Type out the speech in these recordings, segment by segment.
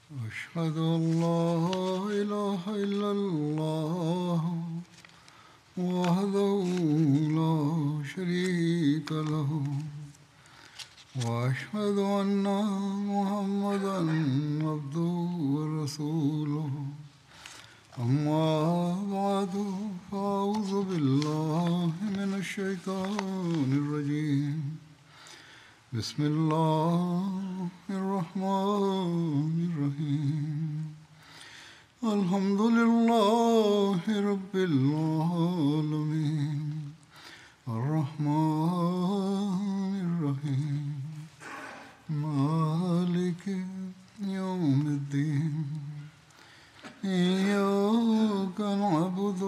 أشهد أن لا إله إلا الله وحده لا شريك له وأشهد أن محمدا عبده ورسوله أما بعد فأعوذ بالله من الشيطان الرجيم بسم الله الرحمن الرحيم الحمد لله رب العالمين الرحمن الرحيم مالك يوم الدين إياك نعبد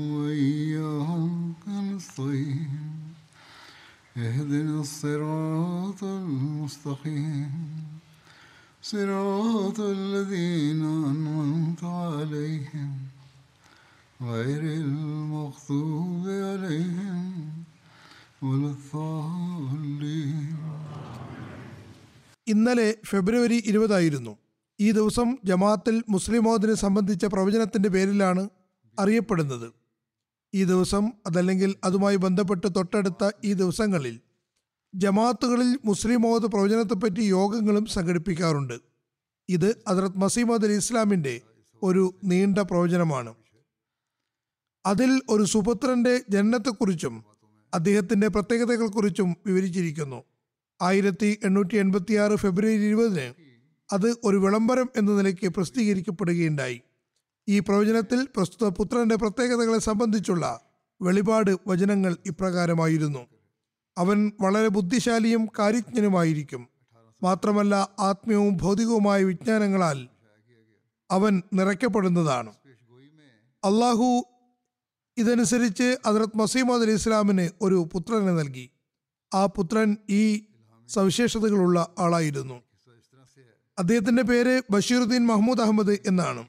وإياك نستعين اهدنا الصراط المستقيم صراط الذين أنعمت عليهم غير المغضوب عليهم ولا الضالين ഇന്നലെ ഫെബ്രുവരി ഇരുപതായിരുന്നു ഈ ദിവസം ജമാഅത്തിൽ മുസ്ലിം മോദിനെ സംബന്ധിച്ച പ്രവചനത്തിന്റെ പേരിലാണ് അറിയപ്പെടുന്നത് ഈ ദിവസം അതല്ലെങ്കിൽ അതുമായി ബന്ധപ്പെട്ട് തൊട്ടടുത്ത ഈ ദിവസങ്ങളിൽ ജമാഅത്തുകളിൽ മുസ്ലിം മോദ് പ്രവചനത്തെപ്പറ്റി യോഗങ്ങളും സംഘടിപ്പിക്കാറുണ്ട് ഇത് ഹസ്രത് മസീമദ് അലി ഇസ്ലാമിന്റെ ഒരു നീണ്ട പ്രവചനമാണ് അതിൽ ഒരു സുപുത്രന്റെ ജനനത്തെക്കുറിച്ചും അദ്ദേഹത്തിന്റെ പ്രത്യേകതകളെക്കുറിച്ചും വിവരിച്ചിരിക്കുന്നു ആയിരത്തി എണ്ണൂറ്റി എൺപത്തി ആറ് ഫെബ്രുവരി ഇരുപതിന് അത് ഒരു വിളംബരം എന്ന നിലയ്ക്ക് പ്രസിദ്ധീകരിക്കപ്പെടുകയുണ്ടായി ഈ പ്രവചനത്തിൽ പ്രസ്തുത പുത്രന്റെ പ്രത്യേകതകളെ സംബന്ധിച്ചുള്ള വെളിപാട് വചനങ്ങൾ ഇപ്രകാരമായിരുന്നു അവൻ വളരെ ബുദ്ധിശാലിയും കാര്യജ്ഞനുമായിരിക്കും മാത്രമല്ല ആത്മീയവും ഭൗതികവുമായ വിജ്ഞാനങ്ങളാൽ അവൻ നിറയ്ക്കപ്പെടുന്നതാണ് അള്ളാഹു ഇതനുസരിച്ച് ഹസ്രത് മസീമദ് അലി ഇസ്ലാമിന് ഒരു പുത്രനെ നൽകി ആ പുത്രൻ ഈ സവിശേഷതകളുള്ള ആളായിരുന്നു അദ്ദേഹത്തിന്റെ പേര് ബഷീറുദ്ദീൻ മഹ്മൂദ് അഹമ്മദ് എന്നാണ്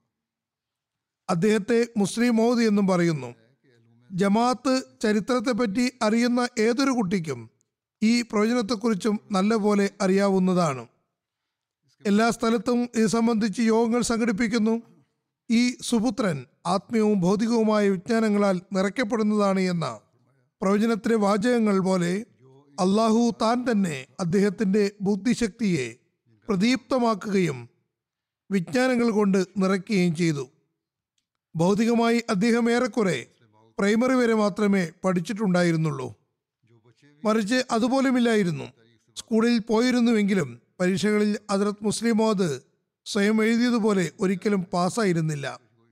അദ്ദേഹത്തെ മുസ്ലിം മൗദ് എന്നും പറയുന്നു ജമാഅത്ത് ചരിത്രത്തെപ്പറ്റി അറിയുന്ന ഏതൊരു കുട്ടിക്കും ഈ പ്രവചനത്തെക്കുറിച്ചും നല്ലപോലെ അറിയാവുന്നതാണ് എല്ലാ സ്ഥലത്തും ഇത് സംബന്ധിച്ച് യോഗങ്ങൾ സംഘടിപ്പിക്കുന്നു ഈ സുപുത്രൻ ആത്മീയവും ഭൗതികവുമായ വിജ്ഞാനങ്ങളാൽ നിറയ്ക്കപ്പെടുന്നതാണ് എന്ന പ്രവചനത്തിലെ വാചകങ്ങൾ പോലെ അള്ളാഹു താൻ തന്നെ അദ്ദേഹത്തിന്റെ ബുദ്ധിശക്തിയെ പ്രദീപ്തമാക്കുകയും വിജ്ഞാനങ്ങൾ കൊണ്ട് നിറയ്ക്കുകയും ചെയ്തു ഭൗതികമായി അദ്ദേഹം ഏറെക്കുറെ പ്രൈമറി വരെ മാത്രമേ പഠിച്ചിട്ടുണ്ടായിരുന്നുള്ളൂ മറിച്ച് അതുപോലുമില്ലായിരുന്നു സ്കൂളിൽ പോയിരുന്നുവെങ്കിലും പരീക്ഷകളിൽ ഹസ്രത് മുസ്ലിം മോദ് സ്വയം എഴുതിയതുപോലെ ഒരിക്കലും പാസ്സായിരുന്നില്ല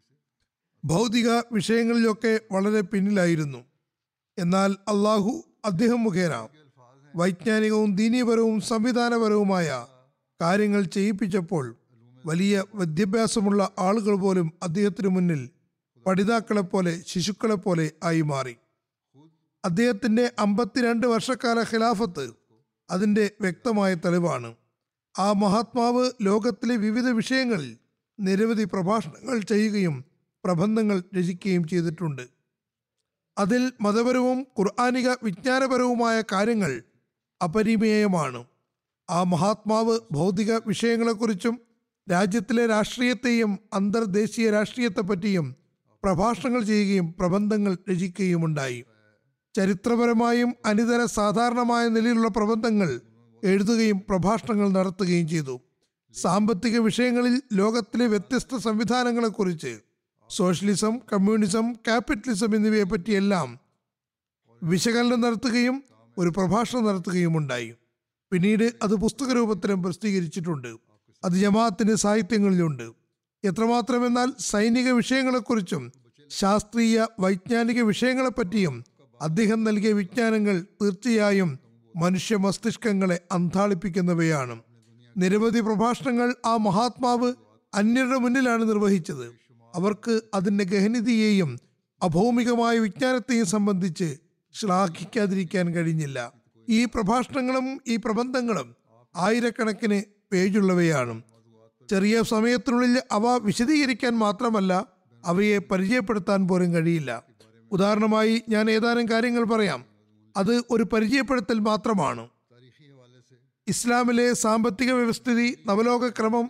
ഭൗതിക വിഷയങ്ങളിലൊക്കെ വളരെ പിന്നിലായിരുന്നു എന്നാൽ അള്ളാഹു അദ്ദേഹം മുഖേന വൈജ്ഞാനികവും ദീനീപരവും സംവിധാനപരവുമായ കാര്യങ്ങൾ ചെയ്യിപ്പിച്ചപ്പോൾ വലിയ വിദ്യാഭ്യാസമുള്ള ആളുകൾ പോലും അദ്ദേഹത്തിന് മുന്നിൽ പഠിതാക്കളെപ്പോലെ ശിശുക്കളെപ്പോലെ ആയി മാറി അദ്ദേഹത്തിന്റെ അമ്പത്തിരണ്ട് വർഷക്കാല ഖിലാഫത്ത് അതിന്റെ വ്യക്തമായ തെളിവാണ് ആ മഹാത്മാവ് ലോകത്തിലെ വിവിധ വിഷയങ്ങളിൽ നിരവധി പ്രഭാഷണങ്ങൾ ചെയ്യുകയും പ്രബന്ധങ്ങൾ രചിക്കുകയും ചെയ്തിട്ടുണ്ട് അതിൽ മതപരവും ഖുർആാനിക വിജ്ഞാനപരവുമായ കാര്യങ്ങൾ അപരിമേയമാണ് ആ മഹാത്മാവ് ഭൗതിക വിഷയങ്ങളെക്കുറിച്ചും രാജ്യത്തിലെ രാഷ്ട്രീയത്തെയും അന്തർദേശീയ രാഷ്ട്രീയത്തെപ്പറ്റിയും പ്രഭാഷണങ്ങൾ ചെയ്യുകയും പ്രബന്ധങ്ങൾ രചിക്കുകയുമുണ്ടായി ചരിത്രപരമായും അനിതര സാധാരണമായ നിലയിലുള്ള പ്രബന്ധങ്ങൾ എഴുതുകയും പ്രഭാഷണങ്ങൾ നടത്തുകയും ചെയ്തു സാമ്പത്തിക വിഷയങ്ങളിൽ ലോകത്തിലെ വ്യത്യസ്ത സംവിധാനങ്ങളെക്കുറിച്ച് സോഷ്യലിസം കമ്മ്യൂണിസം ക്യാപിറ്റലിസം എന്നിവയെ പറ്റിയെല്ലാം വിശകലനം നടത്തുകയും ഒരു പ്രഭാഷണം നടത്തുകയും ഉണ്ടായി പിന്നീട് അത് പുസ്തക രൂപത്തിലും പ്രസിദ്ധീകരിച്ചിട്ടുണ്ട് അത് ജമാഅത്തിന്റെ സാഹിത്യങ്ങളിലുണ്ട് എത്രമാത്രമെന്നാൽ സൈനിക വിഷയങ്ങളെക്കുറിച്ചും ശാസ്ത്രീയ വൈജ്ഞാനിക വിഷയങ്ങളെപ്പറ്റിയും അദ്ദേഹം നൽകിയ വിജ്ഞാനങ്ങൾ തീർച്ചയായും മനുഷ്യ മസ്തിഷ്കങ്ങളെ അന്താളിപ്പിക്കുന്നവയാണ് നിരവധി പ്രഭാഷണങ്ങൾ ആ മഹാത്മാവ് അന്യരുടെ മുന്നിലാണ് നിർവഹിച്ചത് അവർക്ക് അതിന്റെ ഗഹനിതയെയും അഭൗമികമായ വിജ്ഞാനത്തെയും സംബന്ധിച്ച് ശ്ലാഘിക്കാതിരിക്കാൻ കഴിഞ്ഞില്ല ഈ പ്രഭാഷണങ്ങളും ഈ പ്രബന്ധങ്ങളും ആയിരക്കണക്കിന് പേജുള്ളവയാണ് ചെറിയ സമയത്തിനുള്ളിൽ അവ വിശദീകരിക്കാൻ മാത്രമല്ല അവയെ പരിചയപ്പെടുത്താൻ പോലും കഴിയില്ല ഉദാഹരണമായി ഞാൻ ഏതാനും കാര്യങ്ങൾ പറയാം അത് ഒരു പരിചയപ്പെടുത്തൽ മാത്രമാണ് ഇസ്ലാമിലെ സാമ്പത്തിക വ്യവസ്ഥിതി നവലോക ക്രമം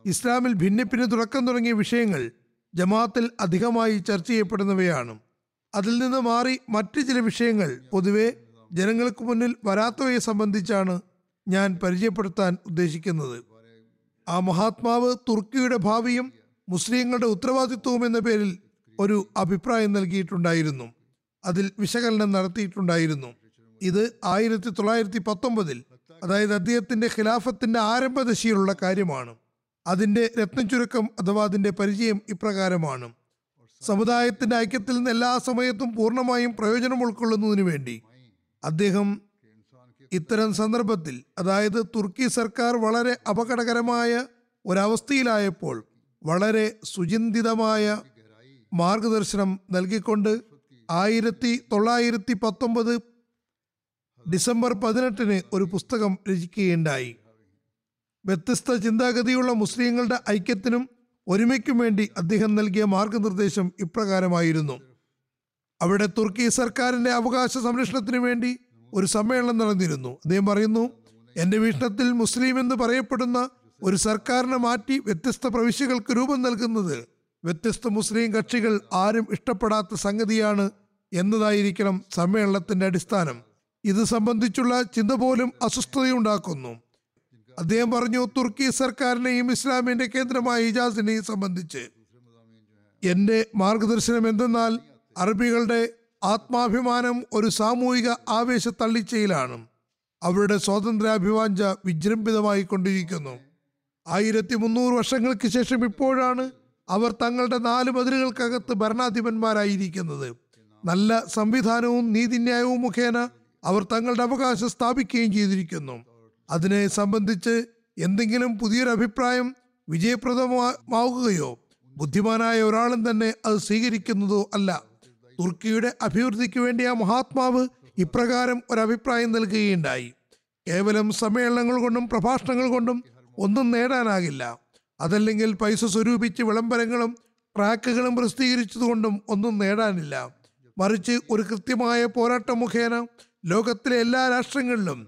ഇസ്ലാമിൽ ഭിന്നിപ്പിന് തുടക്കം തുടങ്ങിയ വിഷയങ്ങൾ ജമാഅത്തിൽ അധികമായി ചർച്ച ചെയ്യപ്പെടുന്നവയാണ് അതിൽ നിന്ന് മാറി മറ്റ് ചില വിഷയങ്ങൾ പൊതുവെ ജനങ്ങൾക്ക് മുന്നിൽ വരാത്തവയെ സംബന്ധിച്ചാണ് ഞാൻ പരിചയപ്പെടുത്താൻ ഉദ്ദേശിക്കുന്നത് ആ മഹാത്മാവ് തുർക്കിയുടെ ഭാവിയും മുസ്ലിങ്ങളുടെ ഉത്തരവാദിത്വവും എന്ന പേരിൽ ഒരു അഭിപ്രായം നൽകിയിട്ടുണ്ടായിരുന്നു അതിൽ വിശകലനം നടത്തിയിട്ടുണ്ടായിരുന്നു ഇത് ആയിരത്തി തൊള്ളായിരത്തി പത്തൊമ്പതിൽ അതായത് അദ്ദേഹത്തിന്റെ ഖിലാഫത്തിന്റെ ആരംഭദശയിലുള്ള കാര്യമാണ് അതിന്റെ രത്നം ചുരുക്കം അഥവാ അതിന്റെ പരിചയം ഇപ്രകാരമാണ് സമുദായത്തിന്റെ ഐക്യത്തിൽ നിന്ന് എല്ലാ സമയത്തും പൂർണ്ണമായും പ്രയോജനം ഉൾക്കൊള്ളുന്നതിനു വേണ്ടി അദ്ദേഹം ഇത്തരം സന്ദർഭത്തിൽ അതായത് തുർക്കി സർക്കാർ വളരെ അപകടകരമായ ഒരവസ്ഥയിലായപ്പോൾ വളരെ സുചിന്തിതമായ മാർഗദർശനം നൽകിക്കൊണ്ട് ആയിരത്തി തൊള്ളായിരത്തി പത്തൊമ്പത് ഡിസംബർ പതിനെട്ടിന് ഒരു പുസ്തകം രചിക്കുകയുണ്ടായി വ്യത്യസ്ത ചിന്താഗതിയുള്ള മുസ്ലിങ്ങളുടെ ഐക്യത്തിനും ഒരുമയ്ക്കും വേണ്ടി അദ്ദേഹം നൽകിയ മാർഗനിർദ്ദേശം ഇപ്രകാരമായിരുന്നു അവിടെ തുർക്കി സർക്കാരിന്റെ അവകാശ സംരക്ഷണത്തിന് വേണ്ടി ഒരു സമ്മേളനം നടന്നിരുന്നു അദ്ദേഹം പറയുന്നു എന്റെ വീക്ഷണത്തിൽ മുസ്ലിം എന്ന് പറയപ്പെടുന്ന ഒരു സർക്കാരിനെ മാറ്റി വ്യത്യസ്ത പ്രവിശ്യകൾക്ക് രൂപം നൽകുന്നത് വ്യത്യസ്ത മുസ്ലിം കക്ഷികൾ ആരും ഇഷ്ടപ്പെടാത്ത സംഗതിയാണ് എന്നതായിരിക്കണം സമ്മേളനത്തിന്റെ അടിസ്ഥാനം ഇത് സംബന്ധിച്ചുള്ള ചിന്ത പോലും അസ്വസ്ഥതയുണ്ടാക്കുന്നു അദ്ദേഹം പറഞ്ഞു തുർക്കി സർക്കാരിനെയും ഇസ്ലാമിന്റെ കേന്ദ്രമായ ഇജാസിനെയും സംബന്ധിച്ച് എന്റെ മാർഗദർശനം എന്തെന്നാൽ അറബികളുടെ ആത്മാഭിമാനം ഒരു സാമൂഹിക ആവേശ തള്ളിച്ചയിലാണ് അവരുടെ സ്വാതന്ത്ര്യാഭിവാഞ്ച വിജൃംഭിതമായി കൊണ്ടിരിക്കുന്നു ആയിരത്തി മുന്നൂറ് വർഷങ്ങൾക്ക് ശേഷം ഇപ്പോഴാണ് അവർ തങ്ങളുടെ നാല് മതിലുകൾക്കകത്ത് ഭരണാധിപന്മാരായിരിക്കുന്നത് നല്ല സംവിധാനവും നീതിന്യായവും മുഖേന അവർ തങ്ങളുടെ അവകാശം സ്ഥാപിക്കുകയും ചെയ്തിരിക്കുന്നു അതിനെ സംബന്ധിച്ച് എന്തെങ്കിലും പുതിയൊരു അഭിപ്രായം വിജയപ്രദമാവുകയോ ബുദ്ധിമാനായ ഒരാളും തന്നെ അത് സ്വീകരിക്കുന്നതോ അല്ല തുർക്കിയുടെ അഭിവൃദ്ധിക്ക് വേണ്ടി ആ മഹാത്മാവ് ഇപ്രകാരം ഒരു അഭിപ്രായം നൽകുകയുണ്ടായി കേവലം സമ്മേളനങ്ങൾ കൊണ്ടും പ്രഭാഷണങ്ങൾ കൊണ്ടും ഒന്നും നേടാനാകില്ല അതല്ലെങ്കിൽ പൈസ സ്വരൂപിച്ച് വിളംബരങ്ങളും ട്രാക്കുകളും പ്രസിദ്ധീകരിച്ചതുകൊണ്ടും ഒന്നും നേടാനില്ല മറിച്ച് ഒരു കൃത്യമായ പോരാട്ടം മുഖേന ലോകത്തിലെ എല്ലാ രാഷ്ട്രങ്ങളിലും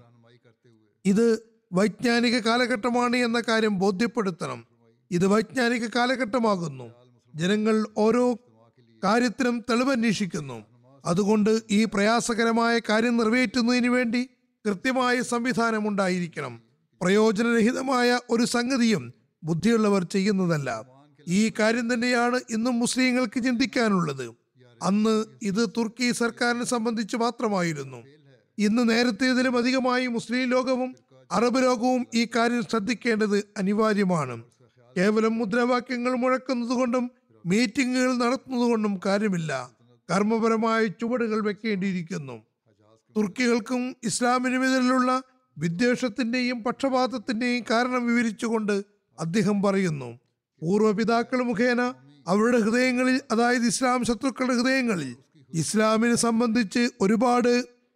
ഇത് വൈജ്ഞാനിക കാലഘട്ടമാണ് എന്ന കാര്യം ബോധ്യപ്പെടുത്തണം ഇത് വൈജ്ഞാനിക കാലഘട്ടമാകുന്നു ജനങ്ങൾ ഓരോ കാര്യത്തിനും തെളിവന്വേഷിക്കുന്നു അതുകൊണ്ട് ഈ പ്രയാസകരമായ കാര്യം നിറവേറ്റുന്നതിന് വേണ്ടി കൃത്യമായ സംവിധാനം ഉണ്ടായിരിക്കണം പ്രയോജനരഹിതമായ ഒരു സംഗതിയും ബുദ്ധിയുള്ളവർ ചെയ്യുന്നതല്ല ഈ കാര്യം തന്നെയാണ് ഇന്നും മുസ്ലിങ്ങൾക്ക് ചിന്തിക്കാനുള്ളത് അന്ന് ഇത് തുർക്കി സർക്കാരിനെ സംബന്ധിച്ച് മാത്രമായിരുന്നു ഇന്ന് നേരത്തേതിലും അധികമായി മുസ്ലിം ലോകവും അറബ് ലോകവും ഈ കാര്യം ശ്രദ്ധിക്കേണ്ടത് അനിവാര്യമാണ് കേവലം മുദ്രാവാക്യങ്ങൾ മുഴക്കുന്നത് കൊണ്ടും മീറ്റിംഗുകൾ നടത്തുന്നതുകൊണ്ടും കാര്യമില്ല കർമ്മപരമായ ചുവടുകൾ വെക്കേണ്ടിയിരിക്കുന്നു തുർക്കികൾക്കും ഇസ്ലാമിനുമെതിരെയുള്ള വിദ്വേഷത്തിന്റെയും പക്ഷപാതത്തിന്റെയും കാരണം വിവരിച്ചുകൊണ്ട് അദ്ദേഹം പറയുന്നു പൂർവ്വപിതാക്കൾ മുഖേന അവരുടെ ഹൃദയങ്ങളിൽ അതായത് ഇസ്ലാം ശത്രുക്കളുടെ ഹൃദയങ്ങളിൽ ഇസ്ലാമിനെ സംബന്ധിച്ച് ഒരുപാട്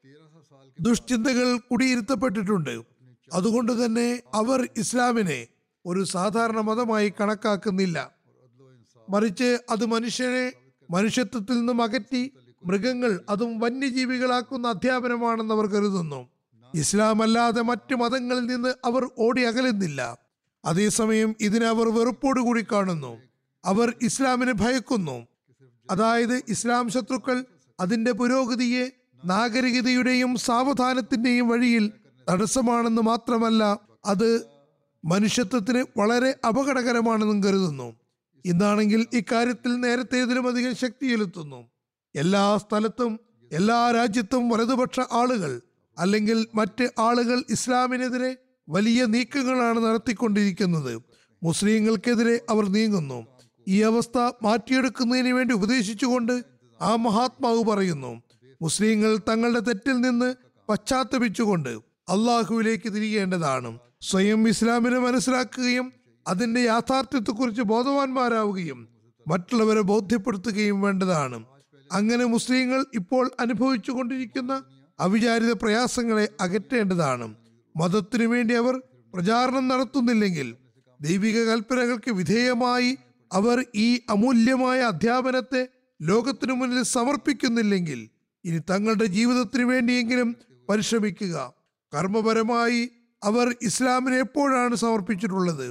ദുഷ്ചിന്തകൾ കുടിയിരുത്തപ്പെട്ടിട്ടുണ്ട് അതുകൊണ്ട് തന്നെ അവർ ഇസ്ലാമിനെ ഒരു സാധാരണ മതമായി കണക്കാക്കുന്നില്ല മറിച്ച് അത് മനുഷ്യനെ മനുഷ്യത്വത്തിൽ നിന്നും അകറ്റി മൃഗങ്ങൾ അതും വന്യജീവികളാക്കുന്ന അധ്യാപനമാണെന്ന് അവർ കരുതുന്നു ഇസ്ലാം അല്ലാതെ മറ്റ് മതങ്ങളിൽ നിന്ന് അവർ ഓടി അകലുന്നില്ല അതേസമയം ഇതിനെ അവർ വെറുപ്പോടുകൂടി കാണുന്നു അവർ ഇസ്ലാമിനെ ഭയക്കുന്നു അതായത് ഇസ്ലാം ശത്രുക്കൾ അതിന്റെ പുരോഗതിയെ നാഗരികതയുടെയും സാവധാനത്തിന്റെയും വഴിയിൽ തടസ്സമാണെന്ന് മാത്രമല്ല അത് മനുഷ്യത്വത്തിന് വളരെ അപകടകരമാണെന്നും കരുതുന്നു ഇന്നാണെങ്കിൽ ഇക്കാര്യത്തിൽ നേരത്തേതിലും അധികം ശക്തി ചെലുത്തുന്നു എല്ലാ സ്ഥലത്തും എല്ലാ രാജ്യത്തും വലതുപക്ഷ ആളുകൾ അല്ലെങ്കിൽ മറ്റ് ആളുകൾ ഇസ്ലാമിനെതിരെ വലിയ നീക്കങ്ങളാണ് നടത്തിക്കൊണ്ടിരിക്കുന്നത് മുസ്ലിങ്ങൾക്കെതിരെ അവർ നീങ്ങുന്നു ഈ അവസ്ഥ മാറ്റിയെടുക്കുന്നതിന് വേണ്ടി ഉപദേശിച്ചുകൊണ്ട് ആ മഹാത്മാവ് പറയുന്നു മുസ്ലിങ്ങൾ തങ്ങളുടെ തെറ്റിൽ നിന്ന് പശ്ചാത്തപിച്ചുകൊണ്ട് അള്ളാഹുവിലേക്ക് തിരികേണ്ടതാണ് സ്വയം ഇസ്ലാമിനെ മനസ്സിലാക്കുകയും അതിന്റെ യാഥാർത്ഥ്യത്തെക്കുറിച്ച് ബോധവാന്മാരാവുകയും മറ്റുള്ളവരെ ബോധ്യപ്പെടുത്തുകയും വേണ്ടതാണ് അങ്ങനെ മുസ്ലിങ്ങൾ ഇപ്പോൾ അനുഭവിച്ചു കൊണ്ടിരിക്കുന്ന അവിചാരിത പ്രയാസങ്ങളെ അകറ്റേണ്ടതാണ് മതത്തിനു വേണ്ടി അവർ പ്രചാരണം നടത്തുന്നില്ലെങ്കിൽ ദൈവിക കൽപ്പനകൾക്ക് വിധേയമായി അവർ ഈ അമൂല്യമായ അധ്യാപനത്തെ ലോകത്തിനു മുന്നിൽ സമർപ്പിക്കുന്നില്ലെങ്കിൽ ഇനി തങ്ങളുടെ ജീവിതത്തിനു വേണ്ടിയെങ്കിലും പരിശ്രമിക്കുക കർമ്മപരമായി അവർ ഇസ്ലാമിനെ എപ്പോഴാണ് സമർപ്പിച്ചിട്ടുള്ളത്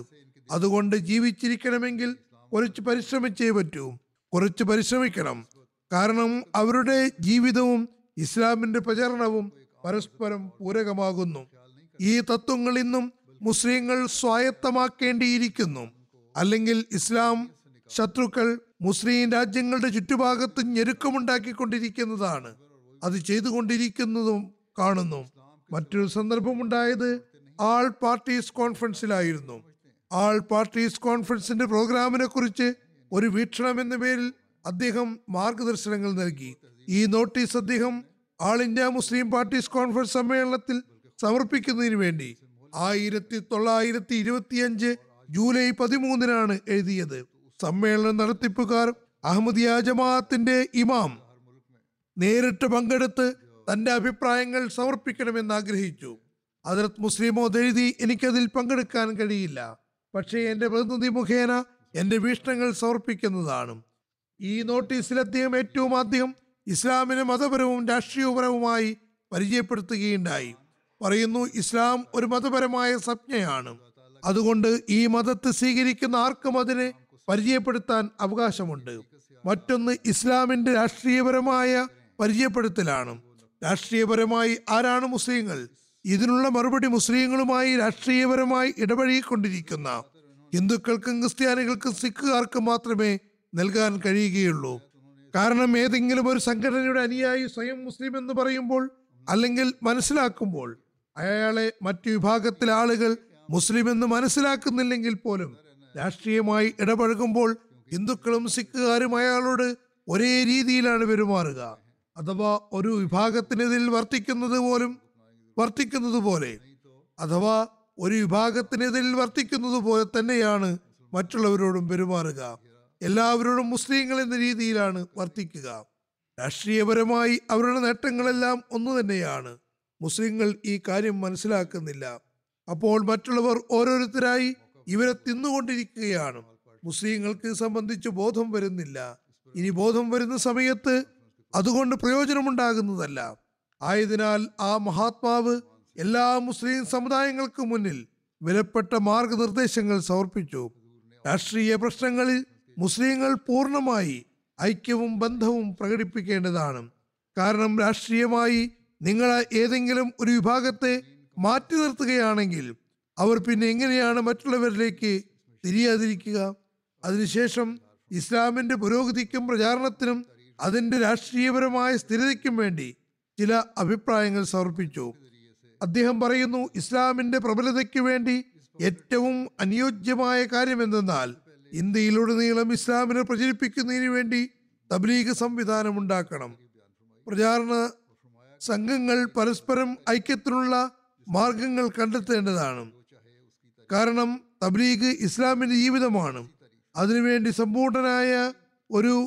അതുകൊണ്ട് ജീവിച്ചിരിക്കണമെങ്കിൽ കുറച്ച് പരിശ്രമിച്ചേ പറ്റൂ കുറച്ച് പരിശ്രമിക്കണം കാരണം അവരുടെ ജീവിതവും ഇസ്ലാമിന്റെ പ്രചരണവും പരസ്പരം പൂരകമാകുന്നു ഈ തത്വങ്ങൾ ഇന്നും മുസ്ലിങ്ങൾ സ്വായത്തമാക്കേണ്ടിയിരിക്കുന്നു അല്ലെങ്കിൽ ഇസ്ലാം ശത്രുക്കൾ മുസ്ലിം രാജ്യങ്ങളുടെ ചുറ്റുഭാഗത്ത് ഞെരുക്കമുണ്ടാക്കിക്കൊണ്ടിരിക്കുന്നതാണ് അത് ചെയ്തുകൊണ്ടിരിക്കുന്നതും കാണുന്നു മറ്റൊരു സന്ദർഭമുണ്ടായത് ആൾ പാർട്ടീസ് കോൺഫറൻസിലായിരുന്നു ആൾ പാർട്ടീസ് കോൺഫറൻസിന്റെ പ്രോഗ്രാമിനെ കുറിച്ച് ഒരു വീക്ഷണം എന്ന പേരിൽ അദ്ദേഹം മാർഗദർശനങ്ങൾ നൽകി ഈ നോട്ടീസ് അദ്ദേഹം all India Muslim parties conference സമ്മേളനത്തിൽ സമർപ്പിക്കുന്നതിന് വേണ്ടി ആയിരത്തി തൊള്ളായിരത്തി ഇരുപത്തിയഞ്ച് ജൂലൈ പതിമൂന്നിനാണ് എഴുതിയത് സമ്മേളന നടത്തിപ്പുകാർ അഹമ്മദിയ ജമാഅത്തിന്റെ ഇമാം നേരിട്ട് പങ്കെടുത്ത് തന്റെ അഭിപ്രായങ്ങൾ സമർപ്പിക്കണമെന്ന് ആഗ്രഹിച്ചു അതിർത്ത് മുസ്ലിമോദ് എഴുതി എനിക്കതിൽ പങ്കെടുക്കാൻ കഴിയില്ല പക്ഷേ എൻ്റെ പ്രതിനിധി മുഖേന എൻ്റെ വീക്ഷണങ്ങൾ സമർപ്പിക്കുന്നതാണ് ഈ നോട്ടീസിൽ അദ്ദേഹം ഏറ്റവും ആദ്യം ഇസ്ലാമിനെ മതപരവും രാഷ്ട്രീയപരവുമായി പരിചയപ്പെടുത്തുകയുണ്ടായി പറയുന്നു ഇസ്ലാം ഒരു മതപരമായ സംജ്ഞയാണ് അതുകൊണ്ട് ഈ മതത്തെ സ്വീകരിക്കുന്ന ആർക്കും അതിനെ പരിചയപ്പെടുത്താൻ അവകാശമുണ്ട് മറ്റൊന്ന് ഇസ്ലാമിന്റെ രാഷ്ട്രീയപരമായ പരിചയപ്പെടുത്തലാണ് രാഷ്ട്രീയപരമായി ആരാണ് മുസ്ലിങ്ങൾ ഇതിനുള്ള മറുപടി മുസ്ലിങ്ങളുമായി രാഷ്ട്രീയപരമായി ഇടപഴകിക്കൊണ്ടിരിക്കുന്ന ഹിന്ദുക്കൾക്കും ക്രിസ്ത്യാനികൾക്കും സിഖുകാർക്കും മാത്രമേ നൽകാൻ കഴിയുകയുള്ളൂ കാരണം ഏതെങ്കിലും ഒരു സംഘടനയുടെ അനുയായി സ്വയം മുസ്ലിം എന്ന് പറയുമ്പോൾ അല്ലെങ്കിൽ മനസ്സിലാക്കുമ്പോൾ അയാളെ മറ്റു വിഭാഗത്തിലെ ആളുകൾ മുസ്ലിം എന്ന് മനസ്സിലാക്കുന്നില്ലെങ്കിൽ പോലും രാഷ്ട്രീയമായി ഇടപഴകുമ്പോൾ ഹിന്ദുക്കളും സിഖുകാരും അയാളോട് ഒരേ രീതിയിലാണ് പെരുമാറുക അഥവാ ഒരു വിഭാഗത്തിനെതിൽ വർത്തിക്കുന്നത് പോലും വർത്തിക്കുന്നത് പോലെ അഥവാ ഒരു വിഭാഗത്തിനെതിരിൽ വർത്തിക്കുന്നത് പോലെ തന്നെയാണ് മറ്റുള്ളവരോടും പെരുമാറുക എല്ലാവരോടും മുസ്ലിങ്ങൾ എന്ന രീതിയിലാണ് വർത്തിക്കുക രാഷ്ട്രീയപരമായി അവരുടെ നേട്ടങ്ങളെല്ലാം ഒന്നു തന്നെയാണ് മുസ്ലിങ്ങൾ ഈ കാര്യം മനസ്സിലാക്കുന്നില്ല അപ്പോൾ മറ്റുള്ളവർ ഓരോരുത്തരായി ഇവരെ തിന്നുകൊണ്ടിരിക്കുകയാണ് മുസ്ലിങ്ങൾക്ക് സംബന്ധിച്ച് ബോധം വരുന്നില്ല ഇനി ബോധം വരുന്ന സമയത്ത് അതുകൊണ്ട് പ്രയോജനമുണ്ടാകുന്നതല്ല ആയതിനാൽ ആ മഹാത്മാവ് എല്ലാ മുസ്ലിം സമുദായങ്ങൾക്കും മുന്നിൽ വിലപ്പെട്ട മാർഗനിർദ്ദേശങ്ങൾ സമർപ്പിച്ചു രാഷ്ട്രീയ പ്രശ്നങ്ങളിൽ മുസ്ലിങ്ങൾ പൂർണ്ണമായി ഐക്യവും ബന്ധവും പ്രകടിപ്പിക്കേണ്ടതാണ് കാരണം രാഷ്ട്രീയമായി നിങ്ങൾ ഏതെങ്കിലും ഒരു വിഭാഗത്തെ മാറ്റി നിർത്തുകയാണെങ്കിൽ അവർ പിന്നെ എങ്ങനെയാണ് മറ്റുള്ളവരിലേക്ക് തിരിയാതിരിക്കുക അതിനുശേഷം ഇസ്ലാമിന്റെ പുരോഗതിക്കും പ്രചാരണത്തിനും അതിന്റെ രാഷ്ട്രീയപരമായ സ്ഥിരതയ്ക്കും വേണ്ടി ചില അഭിപ്രായങ്ങൾ സമർപ്പിച്ചു അദ്ദേഹം പറയുന്നു ഇസ്ലാമിന്റെ പ്രബലതയ്ക്ക് വേണ്ടി ഏറ്റവും അനുയോജ്യമായ കാര്യം എന്തെന്നാൽ ഇന്ത്യയിലുടനീളം ഇസ്ലാമിനെ പ്രചരിപ്പിക്കുന്നതിന് വേണ്ടി തബ്ലീഗ് സംവിധാനം ഉണ്ടാക്കണം പ്രചാരണ സംഘങ്ങൾ പരസ്പരം ഐക്യത്തിനുള്ള മാർഗങ്ങൾ കണ്ടെത്തേണ്ടതാണ് കാരണം തബ്ലീഗ് ഇസ്ലാമിന്റെ ജീവിതമാണ് അതിനുവേണ്ടി സമ്പൂർണനായ ഒരു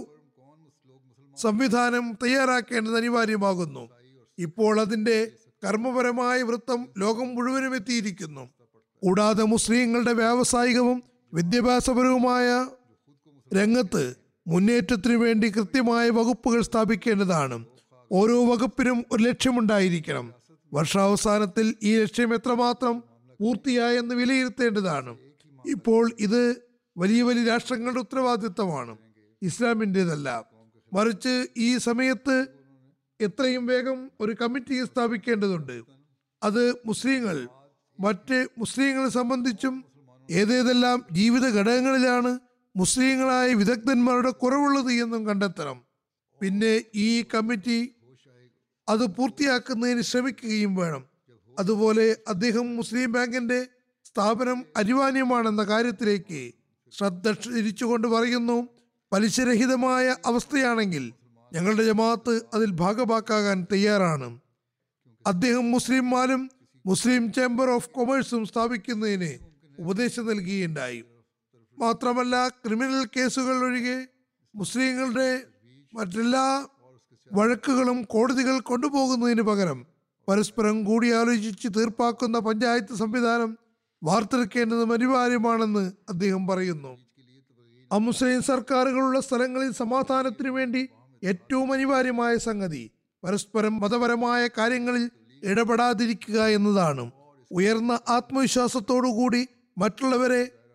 സംവിധാനം തയ്യാറാക്കേണ്ടത് അനിവാര്യമാകുന്നു ഇപ്പോൾ അതിന്റെ കർമ്മപരമായ വൃത്തം ലോകം മുഴുവനും എത്തിയിരിക്കുന്നു കൂടാതെ മുസ്ലിങ്ങളുടെ വ്യാവസായികവും വിദ്യാഭ്യാസപരവുമായ രംഗത്ത് മുന്നേറ്റത്തിനു വേണ്ടി കൃത്യമായ വകുപ്പുകൾ സ്ഥാപിക്കേണ്ടതാണ് ഓരോ വകുപ്പിനും ഒരു ലക്ഷ്യമുണ്ടായിരിക്കണം വർഷാവസാനത്തിൽ ഈ ലക്ഷ്യം എത്രമാത്രം പൂർത്തിയായെന്ന് വിലയിരുത്തേണ്ടതാണ് ഇപ്പോൾ ഇത് വലിയ വലിയ രാഷ്ട്രങ്ങളുടെ ഉത്തരവാദിത്തമാണ് ഇസ്ലാമിൻ്റെതല്ല മറിച്ച് ഈ സമയത്ത് എത്രയും വേഗം ഒരു കമ്മിറ്റി സ്ഥാപിക്കേണ്ടതുണ്ട് അത് മുസ്ലിങ്ങൾ മറ്റ് മുസ്ലിങ്ങളെ സംബന്ധിച്ചും ഏതേതെല്ലാം ജീവിത ഘടകങ്ങളിലാണ് മുസ്ലിങ്ങളായ വിദഗ്ധന്മാരുടെ കുറവുള്ളത് എന്നും കണ്ടെത്തണം പിന്നെ ഈ കമ്മിറ്റി അത് പൂർത്തിയാക്കുന്നതിന് ശ്രമിക്കുകയും വേണം അതുപോലെ അദ്ദേഹം മുസ്ലിം ബാങ്കിന്റെ സ്ഥാപനം അനിവാര്യമാണെന്ന കാര്യത്തിലേക്ക് ശ്രദ്ധ തിരിച്ചുകൊണ്ട് പറയുന്നു പലിശരഹിതമായ അവസ്ഥയാണെങ്കിൽ ഞങ്ങളുടെ ജമാഅത്ത് അതിൽ ഭാഗമാക്കാകാൻ തയ്യാറാണ് അദ്ദേഹം മുസ്ലിംമാരും മുസ്ലിം ചേംബർ ഓഫ് കൊമേഴ്സും സ്ഥാപിക്കുന്നതിന് ഉപദേശം നൽകുകയുണ്ടായി മാത്രമല്ല ക്രിമിനൽ കേസുകൾ ഒഴികെ മുസ്ലിങ്ങളുടെ മറ്റെല്ലാ വഴക്കുകളും കോടതികൾ കൊണ്ടുപോകുന്നതിന് പകരം പരസ്പരം കൂടിയാലോചിച്ച് തീർപ്പാക്കുന്ന പഞ്ചായത്ത് സംവിധാനം വാർത്തെടുക്കേണ്ടതും അനിവാര്യമാണെന്ന് അദ്ദേഹം പറയുന്നു അമുസ്ലിം സർക്കാരുകളുള്ള സ്ഥലങ്ങളിൽ സമാധാനത്തിനു വേണ്ടി ഏറ്റവും അനിവാര്യമായ സംഗതി പരസ്പരം മതപരമായ കാര്യങ്ങളിൽ ഇടപെടാതിരിക്കുക എന്നതാണ് ഉയർന്ന ആത്മവിശ്വാസത്തോടുകൂടി മറ്റുള്ളവരെ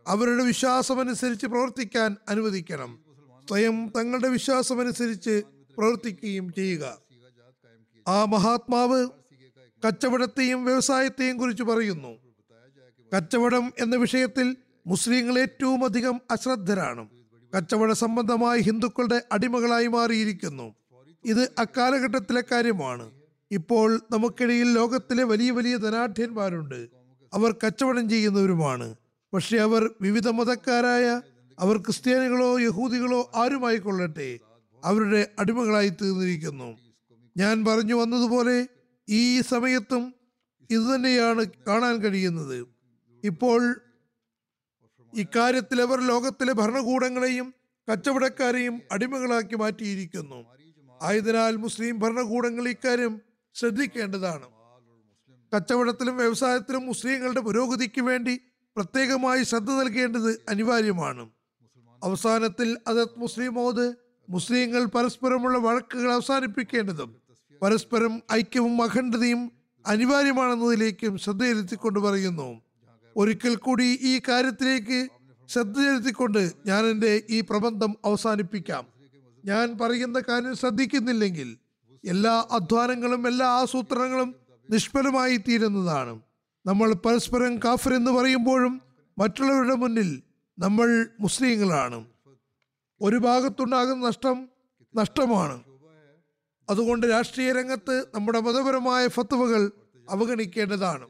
അവരുടെ വിശ്വാസമനുസരിച്ച് പ്രവർത്തിക്കാൻ അനുവദിക്കണം സ്വയം തങ്ങളുടെ വിശ്വാസമനുസരിച്ച് പ്രവർത്തിക്കുകയും ചെയ്യുക ആ മഹാത്മാവ് കച്ചവടത്തെയും വ്യവസായത്തെയും കുറിച്ച് പറയുന്നു കച്ചവടം എന്ന വിഷയത്തിൽ മുസ്ലിങ്ങൾ ഏറ്റവും അധികം അശ്രദ്ധരാണ് കച്ചവട സംബന്ധമായി ഹിന്ദുക്കളുടെ അടിമകളായി മാറിയിരിക്കുന്നു ഇത് അക്കാലഘട്ടത്തിലെ കാര്യമാണ് ഇപ്പോൾ നമുക്കിടയിൽ ലോകത്തിലെ വലിയ വലിയ ധനാഢ്യന്മാരുണ്ട് അവർ കച്ചവടം ചെയ്യുന്നവരുമാണ് പക്ഷെ അവർ വിവിധ മതക്കാരായ അവർ ക്രിസ്ത്യാനികളോ യഹൂദികളോ ആരുമായിക്കൊള്ളട്ടെ അവരുടെ അടിമകളായി തീർന്നിരിക്കുന്നു ഞാൻ പറഞ്ഞു വന്നതുപോലെ ഈ സമയത്തും ഇതുതന്നെയാണ് കാണാൻ കഴിയുന്നത് ഇപ്പോൾ ഇക്കാര്യത്തിൽ അവർ ലോകത്തിലെ ഭരണകൂടങ്ങളെയും കച്ചവടക്കാരെയും അടിമകളാക്കി മാറ്റിയിരിക്കുന്നു ആയതിനാൽ മുസ്ലിം ഭരണകൂടങ്ങൾ ഇക്കാര്യം ശ്രദ്ധിക്കേണ്ടതാണ് കച്ചവടത്തിലും വ്യവസായത്തിലും മുസ്ലിങ്ങളുടെ പുരോഗതിക്ക് വേണ്ടി പ്രത്യേകമായി ശ്രദ്ധ നൽകേണ്ടത് അനിവാര്യമാണ് അവസാനത്തിൽ അതത് മുസ്ലിം മോദ് മുസ്ലിങ്ങൾ പരസ്പരമുള്ള വഴക്കുകൾ അവസാനിപ്പിക്കേണ്ടതും പരസ്പരം ഐക്യവും അഖണ്ഡതയും അനിവാര്യമാണെന്നതിലേക്കും ശ്രദ്ധ ചെലുത്തിക്കൊണ്ട് പറയുന്നു ഒരിക്കൽ കൂടി ഈ കാര്യത്തിലേക്ക് ശ്രദ്ധ ചെലുത്തിക്കൊണ്ട് ഞാൻ എൻ്റെ ഈ പ്രബന്ധം അവസാനിപ്പിക്കാം ഞാൻ പറയുന്ന കാര്യം ശ്രദ്ധിക്കുന്നില്ലെങ്കിൽ എല്ലാ അധ്വാനങ്ങളും എല്ലാ ആസൂത്രണങ്ങളും നിഷ്ഫലമായി തീരുന്നതാണ് നമ്മൾ പരസ്പരം കാഫർ എന്ന് പറയുമ്പോഴും മറ്റുള്ളവരുടെ മുന്നിൽ നമ്മൾ മുസ്ലിങ്ങളാണ് ഒരു ഭാഗത്തുണ്ടാകുന്ന നഷ്ടം നഷ്ടമാണ് അതുകൊണ്ട് രാഷ്ട്രീയ രംഗത്ത് നമ്മുടെ മതപരമായ ഫത്വകൾ അവഗണിക്കേണ്ടതാണ്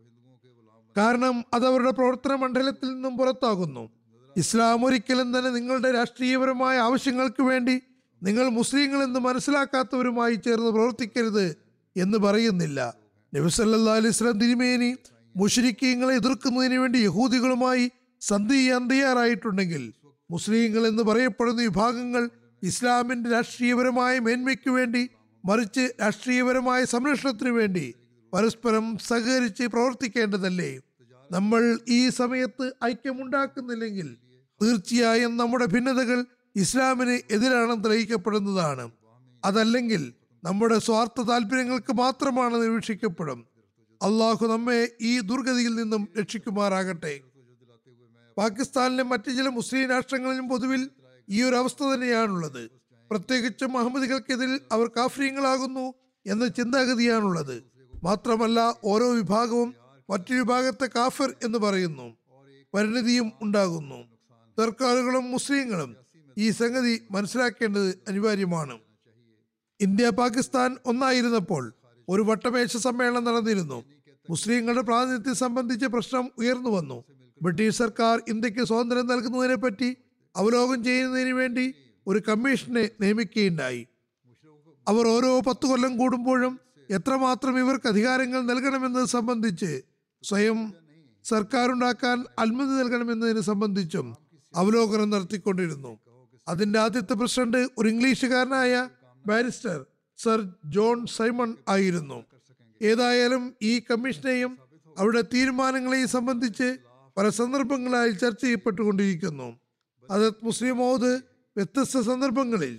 കാരണം അത് അവരുടെ പ്രവർത്തന മണ്ഡലത്തിൽ നിന്നും പുറത്താകുന്നു ഇസ്ലാം ഒരിക്കലും തന്നെ നിങ്ങളുടെ രാഷ്ട്രീയപരമായ ആവശ്യങ്ങൾക്ക് വേണ്ടി നിങ്ങൾ മുസ്ലിങ്ങൾ എന്ന് മനസ്സിലാക്കാത്തവരുമായി ചേർന്ന് പ്രവർത്തിക്കരുത് എന്ന് പറയുന്നില്ല നബിസല്ലാ അലിസ്ലാം തിരുമേനി മുഷരിക്കീങ്ങളെ എതിർക്കുന്നതിന് വേണ്ടി യഹൂദികളുമായി സന്ധി ചെയ്യാൻ തയ്യാറായിട്ടുണ്ടെങ്കിൽ മുസ്ലിങ്ങൾ എന്ന് പറയപ്പെടുന്ന വിഭാഗങ്ങൾ ഇസ്ലാമിന്റെ രാഷ്ട്രീയപരമായ മേന്മയ്ക്ക് വേണ്ടി മറിച്ച് രാഷ്ട്രീയപരമായ സംരക്ഷണത്തിനു വേണ്ടി പരസ്പരം സഹകരിച്ച് പ്രവർത്തിക്കേണ്ടതല്ലേ നമ്മൾ ഈ സമയത്ത് ഐക്യമുണ്ടാക്കുന്നില്ലെങ്കിൽ തീർച്ചയായും നമ്മുടെ ഭിന്നതകൾ ഇസ്ലാമിന് എതിരാണെന്ന് തെളിയിക്കപ്പെടുന്നതാണ് അതല്ലെങ്കിൽ നമ്മുടെ സ്വാർത്ഥ താല്പര്യങ്ങൾക്ക് മാത്രമാണ് നിരീക്ഷിക്കപ്പെടും അള്ളാഹു നമ്മെ ഈ ദുർഗതിയിൽ നിന്നും രക്ഷിക്കുമാറാകട്ടെ പാകിസ്ഥാനിലെ മറ്റു ചില മുസ്ലിം രാഷ്ട്രങ്ങളിലും പൊതുവിൽ ഈ ഒരു അവസ്ഥ തന്നെയാണുള്ളത് പ്രത്യേകിച്ചും അഹമ്മദികൾക്കെതിരിൽ അവർ കാഫ്രീങ്ങളാകുന്നു എന്ന ചിന്താഗതിയാണുള്ളത് മാത്രമല്ല ഓരോ വിഭാഗവും മറ്റു വിഭാഗത്തെ കാഫർ എന്ന് പറയുന്നു പരിണിതിയും ഉണ്ടാകുന്നു സർക്കാരുകളും മുസ്ലിങ്ങളും ഈ സംഗതി മനസ്സിലാക്കേണ്ടത് അനിവാര്യമാണ് ഇന്ത്യ പാകിസ്ഥാൻ ഒന്നായിരുന്നപ്പോൾ ഒരു വട്ടമേശ സമ്മേളനം നടന്നിരുന്നു മുസ്ലിങ്ങളുടെ പ്രാതിനിധ്യം സംബന്ധിച്ച് പ്രശ്നം ഉയർന്നു വന്നു ബ്രിട്ടീഷ് സർക്കാർ ഇന്ത്യക്ക് സ്വാതന്ത്ര്യം നൽകുന്നതിനെ പറ്റി അവലോകനം ചെയ്യുന്നതിന് വേണ്ടി ഒരു കമ്മീഷനെ നിയമിക്കുകയുണ്ടായി അവർ ഓരോ പത്തു കൊല്ലം കൂടുമ്പോഴും എത്രമാത്രം ഇവർക്ക് അധികാരങ്ങൾ നൽകണമെന്നത് സംബന്ധിച്ച് സ്വയം സർക്കാർ ഉണ്ടാക്കാൻ അനുമതി നൽകണമെന്നതിനെ സംബന്ധിച്ചും അവലോകനം നടത്തിക്കൊണ്ടിരുന്നു അതിന്റെ ആദ്യത്തെ പ്രസിഡന്റ് ഒരു ഇംഗ്ലീഷുകാരനായ ബാരിസ്റ്റർ സർ ജോൺ സൈമൺ ആയിരുന്നു ഏതായാലും ഈ കമ്മീഷനെയും അവരുടെ തീരുമാനങ്ങളെയും സംബന്ധിച്ച് പല സന്ദർഭങ്ങളായി ചർച്ച ചെയ്യപ്പെട്ടുകൊണ്ടിരിക്കുന്നു അതത് മുസ്ലിം മൗദ് വ്യത്യസ്ത സന്ദർഭങ്ങളിൽ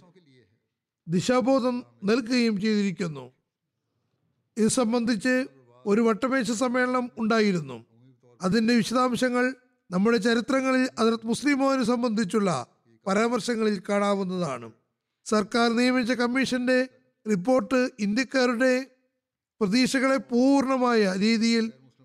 ദിശാബോധം നൽകുകയും ചെയ്തിരിക്കുന്നു ഇത് സംബന്ധിച്ച് ഒരു വട്ടമേശ സമ്മേളനം ഉണ്ടായിരുന്നു അതിന്റെ വിശദാംശങ്ങൾ നമ്മുടെ ചരിത്രങ്ങളിൽ അതിർത്ത് മുസ്ലിമോനെ സംബന്ധിച്ചുള്ള പരാമർശങ്ങളിൽ കാണാവുന്നതാണ് സർക്കാർ നിയമിച്ച കമ്മീഷന്റെ റിപ്പോർട്ട് ഇന്ത്യക്കാരുടെ പ്രതീക്ഷകളെ പൂർണ്ണമായ രീതിയിൽ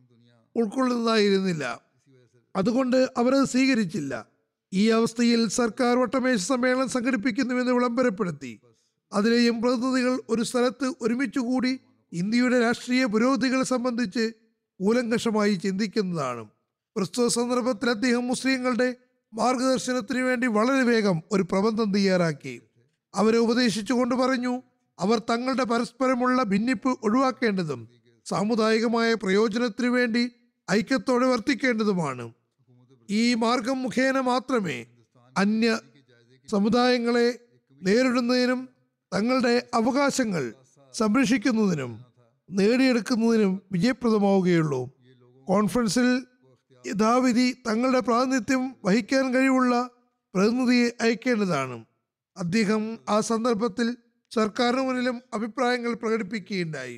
ഉൾക്കൊള്ളുന്നതായിരുന്നില്ല അതുകൊണ്ട് അവരത് സ്വീകരിച്ചില്ല ഈ അവസ്ഥയിൽ സർക്കാർ വട്ടമേശ സമ്മേളനം സംഘടിപ്പിക്കുന്നുവെന്ന് വിളംബരപ്പെടുത്തി അതിലെയും പ്രതിനിധികൾ ഒരു സ്ഥലത്ത് ഒരുമിച്ചുകൂടി ഇന്ത്യയുടെ രാഷ്ട്രീയ പുരോഗതികളെ സംബന്ധിച്ച് കൂലങ്കഷമായി ചിന്തിക്കുന്നതാണ് പ്രസ്തുത സന്ദർഭത്തിൽ അദ്ദേഹം മുസ്ലിങ്ങളുടെ മാർഗദർശനത്തിന് വേണ്ടി വളരെ വേഗം ഒരു പ്രബന്ധം തയ്യാറാക്കി അവരെ ഉപദേശിച്ചുകൊണ്ട് പറഞ്ഞു അവർ തങ്ങളുടെ പരസ്പരമുള്ള ഭിന്നിപ്പ് ഒഴിവാക്കേണ്ടതും സാമുദായികമായ പ്രയോജനത്തിനു വേണ്ടി ഐക്യത്തോടെ വർത്തിക്കേണ്ടതുമാണ് ഈ മാർഗം മുഖേന മാത്രമേ അന്യ സമുദായങ്ങളെ നേരിടുന്നതിനും തങ്ങളുടെ അവകാശങ്ങൾ സംരക്ഷിക്കുന്നതിനും നേടിയെടുക്കുന്നതിനും വിജയപ്രദമാവുകയുള്ളൂ കോൺഫറൻസിൽ യഥാവിധി തങ്ങളുടെ പ്രാതിനിധ്യം വഹിക്കാൻ കഴിവുള്ള പ്രതിനിധിയെ അയക്കേണ്ടതാണ് അദ്ദേഹം ആ സന്ദർഭത്തിൽ സർക്കാരിന് മുന്നിലും അഭിപ്രായങ്ങൾ പ്രകടിപ്പിക്കുകയുണ്ടായി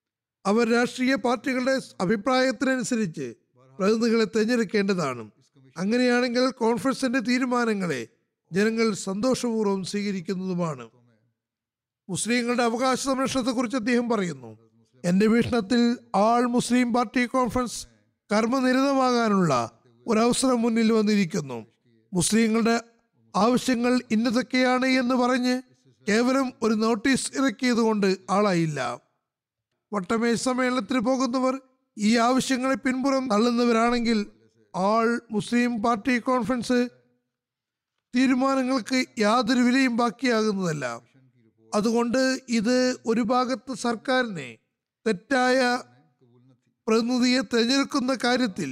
അവർ രാഷ്ട്രീയ പാർട്ടികളുടെ അഭിപ്രായത്തിനനുസരിച്ച് പ്രതിനിധികളെ തിരഞ്ഞെടുക്കേണ്ടതാണ് അങ്ങനെയാണെങ്കിൽ കോൺഫറൻസിന്റെ തീരുമാനങ്ങളെ ജനങ്ങൾ സന്തോഷപൂർവ്വം സ്വീകരിക്കുന്നതുമാണ് മുസ്ലിങ്ങളുടെ അവകാശ സംരക്ഷണത്തെക്കുറിച്ച് അദ്ദേഹം പറയുന്നു എന്റെ വീക്ഷണത്തിൽ ആൾ മുസ്ലിം പാർട്ടി കോൺഫറൻസ് കർമ്മനിരതമാകാനുള്ള ഒരവസരം മുന്നിൽ വന്നിരിക്കുന്നു മുസ്ലിങ്ങളുടെ ആവശ്യങ്ങൾ ഇന്നതൊക്കെയാണ് എന്ന് പറഞ്ഞ് കേവലം ഒരു നോട്ടീസ് ഇറക്കിയതുകൊണ്ട് ആളായില്ല വട്ടമേശ സമ്മേളനത്തിന് പോകുന്നവർ ഈ ആവശ്യങ്ങളെ പിൻപുറം തള്ളുന്നവരാണെങ്കിൽ ആൾ മുസ്ലിം പാർട്ടി കോൺഫറൻസ് തീരുമാനങ്ങൾക്ക് യാതൊരു വിലയും ബാക്കിയാകുന്നതല്ല അതുകൊണ്ട് ഇത് ഒരു ഭാഗത്ത് സർക്കാരിനെ തെറ്റായ പ്രതിനിധിയെ തിരഞ്ഞെടുക്കുന്ന കാര്യത്തിൽ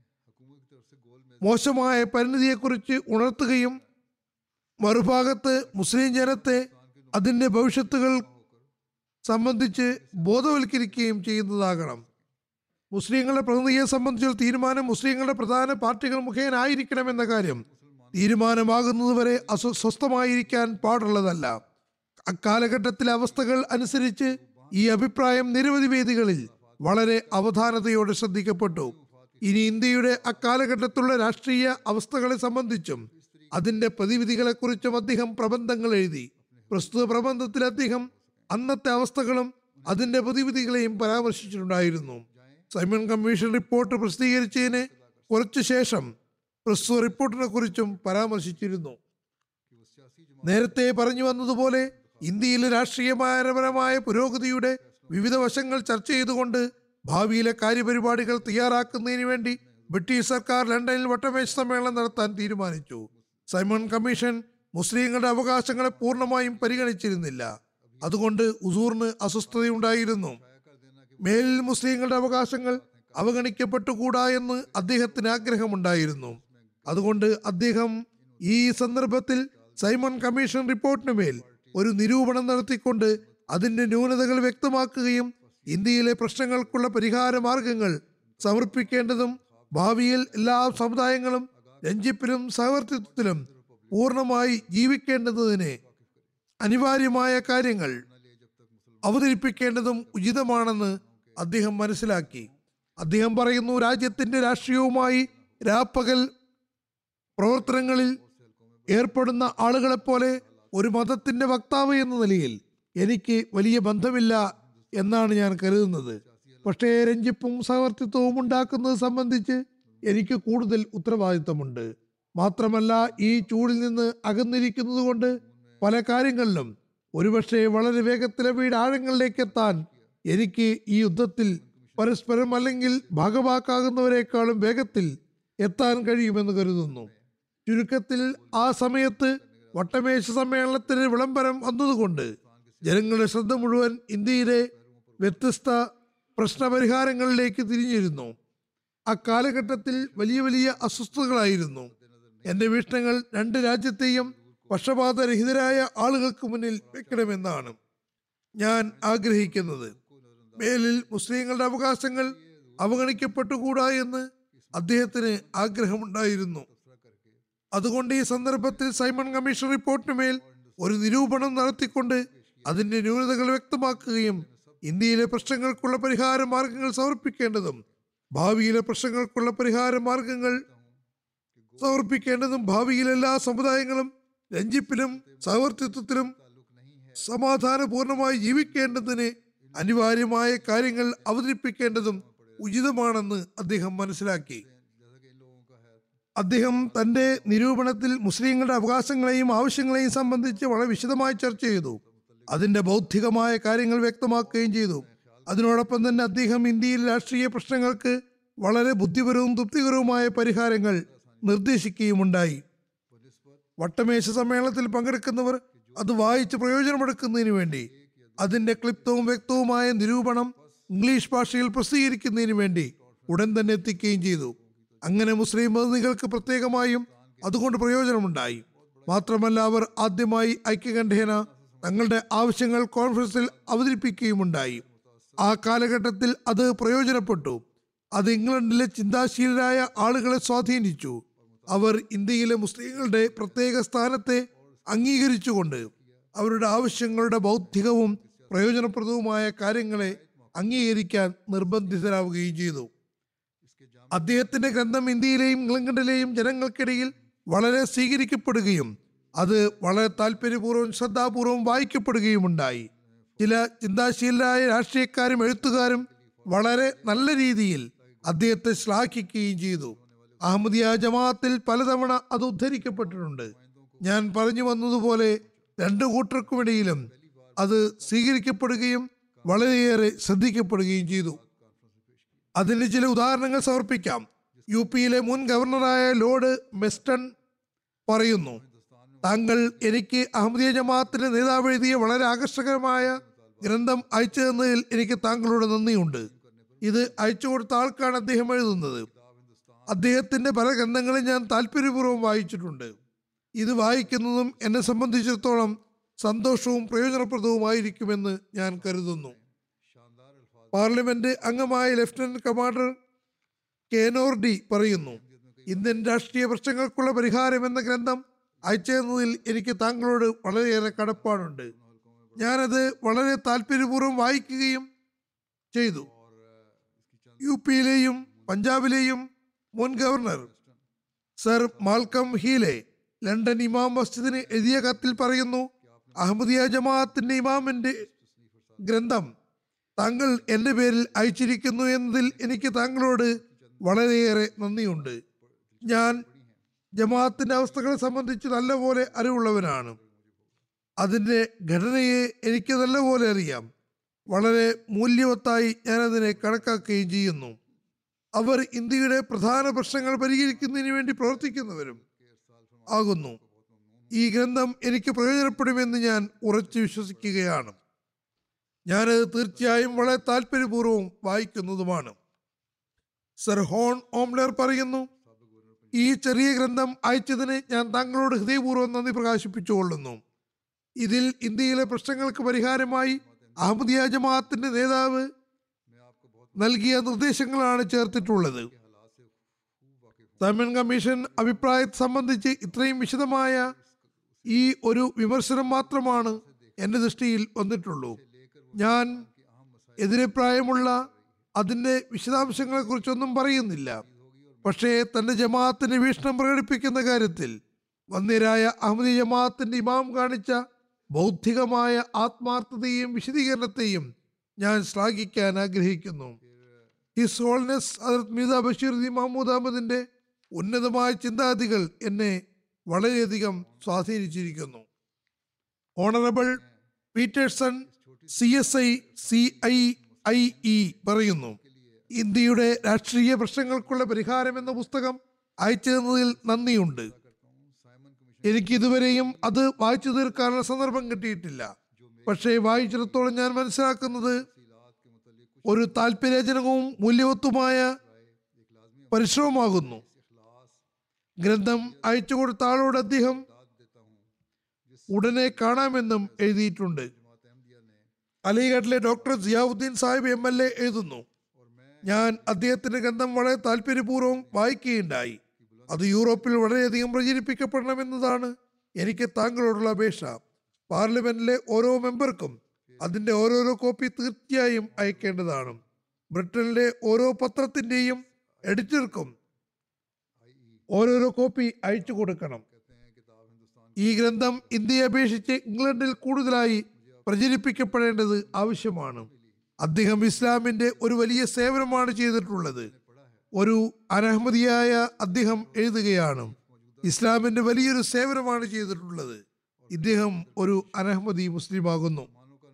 മോശമായ പരിണിതിയെക്കുറിച്ച് ഉണർത്തുകയും മറുഭാഗത്ത് മുസ്ലിം ജനത്തെ അതിൻ്റെ ഭവിഷ്യത്തുകൾ സംബന്ധിച്ച് ബോധവൽക്കരിക്കുകയും ചെയ്യുന്നതാകണം മുസ്ലിങ്ങളുടെ പ്രതിനിധിയെ സംബന്ധിച്ചുള്ള തീരുമാനം മുസ്ലിങ്ങളുടെ പ്രധാന പാർട്ടികൾ മുഖേന ആയിരിക്കണമെന്ന കാര്യം തീരുമാനമാകുന്നതുവരെ അസ്വസ്ഥമായിരിക്കാൻ പാടുള്ളതല്ല അക്കാലഘട്ടത്തിലെ അവസ്ഥകൾ അനുസരിച്ച് ഈ അഭിപ്രായം നിരവധി വേദികളിൽ വളരെ അവധാനതയോടെ ശ്രദ്ധിക്കപ്പെട്ടു ഇനി ഇന്ത്യയുടെ അക്കാലഘട്ടത്തിലുള്ള രാഷ്ട്രീയ അവസ്ഥകളെ സംബന്ധിച്ചും അതിന്റെ പ്രതിവിധികളെക്കുറിച്ചും അദ്ദേഹം പ്രബന്ധങ്ങൾ എഴുതി പ്രസ്തുത പ്രബന്ധത്തിൽ അദ്ദേഹം അന്നത്തെ അവസ്ഥകളും അതിന്റെ പ്രതിവിധികളെയും പരാമർശിച്ചിട്ടുണ്ടായിരുന്നു സൈമൺ കമ്മീഷൻ റിപ്പോർട്ട് പ്രസിദ്ധീകരിച്ചതിന് കുറച്ചു ശേഷം പ്രസ്തുത റിപ്പോർട്ടിനെ കുറിച്ചും പരാമർശിച്ചിരുന്നു നേരത്തെ പറഞ്ഞു വന്നതുപോലെ ഇന്ത്യയിലെ രാഷ്ട്രീയപരമായ പുരോഗതിയുടെ വിവിധ വശങ്ങൾ ചർച്ച ചെയ്തുകൊണ്ട് ഭാവിയിലെ കാര്യപരിപാടികൾ തയ്യാറാക്കുന്നതിന് വേണ്ടി ബ്രിട്ടീഷ് സർക്കാർ ലണ്ടനിൽ വട്ടമേശ സമ്മേളനം നടത്താൻ തീരുമാനിച്ചു സൈമൺ കമ്മീഷൻ മുസ്ലിങ്ങളുടെ അവകാശങ്ങളെ പൂർണ്ണമായും പരിഗണിച്ചിരുന്നില്ല അതുകൊണ്ട് ഉസൂറിന് അസ്വസ്ഥതയുണ്ടായിരുന്നു മേലിൽ മുസ്ലിങ്ങളുടെ അവകാശങ്ങൾ അവഗണിക്കപ്പെട്ടുകൂടാ എന്ന് അദ്ദേഹത്തിന് ആഗ്രഹമുണ്ടായിരുന്നു അതുകൊണ്ട് അദ്ദേഹം ഈ സന്ദർഭത്തിൽ സൈമൺ കമ്മീഷൻ റിപ്പോർട്ടിന് മേൽ ഒരു നിരൂപണം നടത്തിക്കൊണ്ട് അതിന്റെ ന്യൂനതകൾ വ്യക്തമാക്കുകയും ഇന്ത്യയിലെ പ്രശ്നങ്ങൾക്കുള്ള പരിഹാര മാർഗങ്ങൾ സമർപ്പിക്കേണ്ടതും ഭാവിയിൽ എല്ലാ സമുദായങ്ങളും രഞ്ജിപ്പിലും സഹവർത്തിത്വത്തിലും പൂർണ്ണമായി ജീവിക്കേണ്ടതിന് അനിവാര്യമായ കാര്യങ്ങൾ അവതരിപ്പിക്കേണ്ടതും ഉചിതമാണെന്ന് അദ്ദേഹം മനസ്സിലാക്കി അദ്ദേഹം പറയുന്നു രാജ്യത്തിന്റെ രാഷ്ട്രീയവുമായി രാപ്പകൽ പ്രവർത്തനങ്ങളിൽ ഏർപ്പെടുന്ന ആളുകളെപ്പോലെ ഒരു മതത്തിന്റെ വക്താവ് എന്ന നിലയിൽ എനിക്ക് വലിയ ബന്ധമില്ല എന്നാണ് ഞാൻ കരുതുന്നത് പക്ഷേ രഞ്ജിപ്പും സഹവർത്തിത്വവും ഉണ്ടാക്കുന്നത് സംബന്ധിച്ച് എനിക്ക് കൂടുതൽ ഉത്തരവാദിത്തമുണ്ട് മാത്രമല്ല ഈ ചൂടിൽ നിന്ന് അകന്നിരിക്കുന്നത് കൊണ്ട് പല കാര്യങ്ങളിലും ഒരുപക്ഷെ വളരെ വേഗത്തിലെ വീട് ആഴങ്ങളിലേക്ക് എത്താൻ എനിക്ക് ഈ യുദ്ധത്തിൽ പരസ്പരം അല്ലെങ്കിൽ ഭാഗവാക്കാകുന്നവരെക്കാളും വേഗത്തിൽ എത്താൻ കഴിയുമെന്ന് കരുതുന്നു ചുരുക്കത്തിൽ ആ സമയത്ത് വട്ടമേശ സമ്മേളനത്തിന് വിളംബരം വന്നതുകൊണ്ട് ജനങ്ങളുടെ ശ്രദ്ധ മുഴുവൻ ഇന്ത്യയിലെ വ്യത്യസ്ത പ്രശ്നപരിഹാരങ്ങളിലേക്ക് തിരിഞ്ഞിരുന്നു അക്കാലഘട്ടത്തിൽ വലിയ വലിയ അസ്വസ്ഥതകളായിരുന്നു എന്റെ വീക്ഷണങ്ങൾ രണ്ട് രാജ്യത്തെയും പക്ഷപാതരഹിതരായ ആളുകൾക്ക് മുന്നിൽ വെക്കണമെന്നാണ് ഞാൻ ആഗ്രഹിക്കുന്നത് മേലിൽ മുസ്ലിങ്ങളുടെ അവകാശങ്ങൾ അവഗണിക്കപ്പെട്ടുകൂടാ എന്ന് അദ്ദേഹത്തിന് ആഗ്രഹമുണ്ടായിരുന്നു അതുകൊണ്ട് ഈ സന്ദർഭത്തിൽ സൈമൺ കമ്മീഷൻ റിപ്പോർട്ടിന് മേൽ ഒരു നിരൂപണം നടത്തിക്കൊണ്ട് അതിന്റെ ന്യൂനതകൾ വ്യക്തമാക്കുകയും ഇന്ത്യയിലെ പ്രശ്നങ്ങൾക്കുള്ള പരിഹാര മാർഗങ്ങൾ സമർപ്പിക്കേണ്ടതും ഭാവിയിലെ പ്രശ്നങ്ങൾക്കുള്ള പരിഹാര മാർഗങ്ങൾ സമർപ്പിക്കേണ്ടതും ഭാവിയിൽ എല്ലാ സമുദായങ്ങളും രഞ്ജിപ്പിലും സഹവർത്തിത്വത്തിലും സമാധാനപൂർണമായി ജീവിക്കേണ്ടതിന് അനിവാര്യമായ കാര്യങ്ങൾ അവതരിപ്പിക്കേണ്ടതും ഉചിതമാണെന്ന് അദ്ദേഹം മനസ്സിലാക്കി അദ്ദേഹം തന്റെ നിരൂപണത്തിൽ മുസ്ലിങ്ങളുടെ അവകാശങ്ങളെയും ആവശ്യങ്ങളെയും സംബന്ധിച്ച് വളരെ വിശദമായി ചർച്ച ചെയ്തു അതിന്റെ ബൗദ്ധികമായ കാര്യങ്ങൾ വ്യക്തമാക്കുകയും ചെയ്തു അതിനോടൊപ്പം തന്നെ അദ്ദേഹം ഇന്ത്യയിൽ രാഷ്ട്രീയ പ്രശ്നങ്ങൾക്ക് വളരെ ബുദ്ധിപരവും തൃപ്തികരവുമായ പരിഹാരങ്ങൾ നിർദ്ദേശിക്കുകയുമുണ്ടായി വട്ടമേശ സമ്മേളനത്തിൽ പങ്കെടുക്കുന്നവർ അത് വായിച്ച് പ്രയോജനമെടുക്കുന്നതിന് വേണ്ടി അതിന്റെ ക്ലിപ്തവും വ്യക്തവുമായ നിരൂപണം ഇംഗ്ലീഷ് ഭാഷയിൽ പ്രസിദ്ധീകരിക്കുന്നതിന് വേണ്ടി ഉടൻ തന്നെ എത്തിക്കുകയും ചെയ്തു അങ്ങനെ മുസ്ലിം പ്രതിനിധികൾക്ക് പ്രത്യേകമായും അതുകൊണ്ട് പ്രയോജനമുണ്ടായി മാത്രമല്ല അവർ ആദ്യമായി ഐക്യകണ്ഠേന തങ്ങളുടെ ആവശ്യങ്ങൾ കോൺഫറൻസിൽ അവതരിപ്പിക്കുകയുമുണ്ടായി ആ കാലഘട്ടത്തിൽ അത് പ്രയോജനപ്പെട്ടു അത് ഇംഗ്ലണ്ടിലെ ചിന്താശീലരായ ആളുകളെ സ്വാധീനിച്ചു അവർ ഇന്ത്യയിലെ മുസ്ലിങ്ങളുടെ പ്രത്യേക സ്ഥാനത്തെ അംഗീകരിച്ചുകൊണ്ട് അവരുടെ ആവശ്യങ്ങളുടെ ബൗദ്ധികവും പ്രയോജനപ്രദവുമായ കാര്യങ്ങളെ അംഗീകരിക്കാൻ നിർബന്ധിതരാവുകയും ചെയ്തു അദ്ദേഹത്തിന്റെ ഗ്രന്ഥം ഇന്ത്യയിലെയും ഇംഗ്ലണ്ടിലെയും ജനങ്ങൾക്കിടയിൽ വളരെ സ്വീകരിക്കപ്പെടുകയും അത് വളരെ താല്പര്യപൂർവ്വം ശ്രദ്ധാപൂർവം വായിക്കപ്പെടുകയും ഉണ്ടായി ചില ചിന്താശീലരായ രാഷ്ട്രീയക്കാരും എഴുത്തുകാരും വളരെ നല്ല രീതിയിൽ അദ്ദേഹത്തെ ശ്ലാഘിക്കുകയും ചെയ്തു അഹമ്മദിയ ജമാഅത്തിൽ പലതവണ അത് ഉദ്ധരിക്കപ്പെട്ടിട്ടുണ്ട് ഞാൻ പറഞ്ഞു വന്നതുപോലെ രണ്ടു കൂട്ടർക്കുമിടയിലും അത് സ്വീകരിക്കപ്പെടുകയും വളരെയേറെ ശ്രദ്ധിക്കപ്പെടുകയും ചെയ്തു അതിന് ചില ഉദാഹരണങ്ങൾ സമർപ്പിക്കാം യു പിയിലെ മുൻ ഗവർണറായ ലോർഡ് മെസ്റ്റൺ പറയുന്നു താങ്കൾ എനിക്ക് അഹമ്മദിയ ജമാഅത്തിന്റെ നേതാവ് എഴുതിയ വളരെ ആകർഷകരമായ ഗ്രന്ഥം അയച്ചു തന്നതിൽ എനിക്ക് താങ്കളോട് നന്ദിയുണ്ട് ഇത് അയച്ചു കൊടുത്ത ആൾക്കാണ് അദ്ദേഹം എഴുതുന്നത് അദ്ദേഹത്തിന്റെ പല ഗ്രന്ഥങ്ങളും ഞാൻ താല്പര്യപൂർവ്വം വായിച്ചിട്ടുണ്ട് ഇത് വായിക്കുന്നതും എന്നെ സംബന്ധിച്ചിടത്തോളം സന്തോഷവും പ്രയോജനപ്രദവുമായിരിക്കുമെന്ന് ഞാൻ കരുതുന്നു പാർലമെന്റ് അംഗമായ ലഫ്റ്റനന്റ് കമാൻഡർ കേനോർഡി പറയുന്നു ഇന്ത്യൻ രാഷ്ട്രീയ പ്രശ്നങ്ങൾക്കുള്ള പരിഹാരം എന്ന ഗ്രന്ഥം അയച്ചതിൽ എനിക്ക് താങ്കളോട് വളരെയേറെ കടപ്പാടുണ്ട് ഞാനത് വളരെ താല്പര്യപൂർവ്വം വായിക്കുകയും ചെയ്തു യു പിയിലെയും പഞ്ചാബിലെയും മുൻ governor sir Malcolm Hailey London ഇമാം മസ്ജിദിന് എഴുതിയ കത്തിൽ പറയുന്നു അഹമ്മദിയ ജമാഅത്തിന്റെ ഇമാമിന്റെ ഗ്രന്ഥം താങ്കൾ എൻ്റെ പേരിൽ അയച്ചിരിക്കുന്നു എന്നതിൽ എനിക്ക് താങ്കളോട് വളരെയേറെ നന്ദിയുണ്ട് ഞാൻ ജമാഅത്തിന്റെ അവസ്ഥകളെ സംബന്ധിച്ച് നല്ലപോലെ അറിവുള്ളവനാണ് അതിൻ്റെ ഘടനയെ എനിക്ക് നല്ലപോലെ അറിയാം വളരെ മൂല്യവത്തായി ഞാൻ അതിനെ കണക്കാക്കുകയും ചെയ്യുന്നു അവർ ഇന്ത്യയുടെ പ്രധാന പ്രശ്നങ്ങൾ പരിഹരിക്കുന്നതിന് വേണ്ടി പ്രവർത്തിക്കുന്നവരും ആകുന്നു ഈ ഗ്രന്ഥം എനിക്ക് പ്രയോജനപ്പെടുമെന്ന് ഞാൻ ഉറച്ചു വിശ്വസിക്കുകയാണ് ഞാനത് തീർച്ചയായും വളരെ താല്പര്യപൂർവ്വം വായിക്കുന്നതുമാണ് സർ ഹോൺ ഓംലർ പറയുന്നു ഈ ചെറിയ ഗ്രന്ഥം അയച്ചതിന് ഞാൻ താങ്കളോട് ഹൃദയപൂർവ്വം നന്ദി പ്രകാശിപ്പിച്ചുകൊള്ളുന്നു ഇതിൽ ഇന്ത്യയിലെ പ്രശ്നങ്ങൾക്ക് പരിഹാരമായി അഹമ്മദിയ ജമാഅത്തിന്റെ നേതാവ് നൽകിയ നിർദ്ദേശങ്ങളാണ് ചേർത്തിട്ടുള്ളത് സൈമൺ കമ്മീഷൻ അഭിപ്രായത്തെ സംബന്ധിച്ച് ഇത്രയും വിശദമായ ഈ ഒരു വിമർശനം മാത്രമാണ് എൻ്റെ ദൃഷ്ടിയിൽ വന്നിട്ടുള്ളൂ ഞാൻ എതിരഭിപ്രായമുള്ള അതിൻ്റെ വിശദാംശങ്ങളെക്കുറിച്ചൊന്നും പറയുന്നില്ല പക്ഷേ തൻ്റെ ജമാഅത്തിന് വീക്ഷണം പ്രകടിപ്പിക്കുന്ന കാര്യത്തിൽ വന്യരായ അഹമ്മദി ജമാഅത്തിന്റെ ഇമാം കാണിച്ച ബൗദ്ധികമായ ആത്മാർത്ഥതയും വിശദീകരണത്തെയും ഞാൻ ശ്ലാഘിക്കാൻ ആഗ്രഹിക്കുന്നു ഹിസ് ഹോൾനെസ് ഹജറത് മീത ബഷീർ ദി മഹമ്മൂദ് അഹമ്മദിന്റെ ഉന്നതമായ ചിന്താഗതികൾ എന്നെ വളരെയധികം സ്വാധീനിച്ചിരിക്കുന്നു honourable Peterson C S I C I I E പറയുന്നു ഇന്ത്യയുടെ രാഷ്ട്രീയ പ്രശ്നങ്ങൾക്കുള്ള പരിഹാരം എന്ന പുസ്തകം അയച്ചു തന്നതിൽ നന്ദിയുണ്ട് എനിക്ക് ഇതുവരെയും അത് വായിച്ചു തീർക്കാനുള്ള സന്ദർഭം കിട്ടിയിട്ടില്ല പക്ഷേ വായിച്ചിടത്തോളം ഞാൻ മനസ്സിലാക്കുന്നത് ഒരു താല്പര്യജനകവും മൂല്യവത്തുമായ പരിശ്രമമാകുന്നു ഗ്രന്ഥം അയച്ചു കൊടുത്ത ആളോട് അദ്ദേഹം ഉടനെ കാണാമെന്നും എഴുതിയിട്ടുണ്ട് അലിഗഡിലെ doctor Ziauddin Sahib M L A എഴുതുന്നു ഞാൻ അദ്ദേഹത്തിന്റെ ഗ്രന്ഥം വളരെ താല്പര്യപൂർവ്വം വായിക്കുകയുണ്ടായി അത് യൂറോപ്പിൽ വളരെയധികം പ്രചരിപ്പിക്കപ്പെടണമെന്നതാണ് എനിക്ക് താങ്കളോടുള്ള അപേക്ഷ പാർലമെന്റിലെ ഓരോ മെമ്പർക്കും അതിന്റെ ഓരോരോ കോപ്പി തീർച്ചയായും അയക്കേണ്ടതാണ് ബ്രിട്ടനിലെ ഓരോ പത്രത്തിന്റെയും എഡിറ്റർക്കും ഓരോരോ കോപ്പി അയച്ചു കൊടുക്കണം ഈ ഗ്രന്ഥം ഇന്ത്യയെ അപേക്ഷിച്ച് ഇംഗ്ലണ്ടിൽ കൂടുതലായി പ്രചരിപ്പിക്കപ്പെടേണ്ടത് ആവശ്യമാണ് അദ്ദേഹം ഇസ്ലാമിന്റെ ഒരു വലിയ സേവനമാണ് ചെയ്തിട്ടുള്ളത് ഒരു അനഹമ്മദിയായ അദ്ദേഹം എഴുതുകയാണ് ഇസ്ലാമിന്റെ വലിയൊരു സേവനമാണ് ചെയ്തിട്ടുള്ളത് ഇദ്ദേഹം ഒരു അനഹമ്മദി മുസ്ലിമാകുന്നു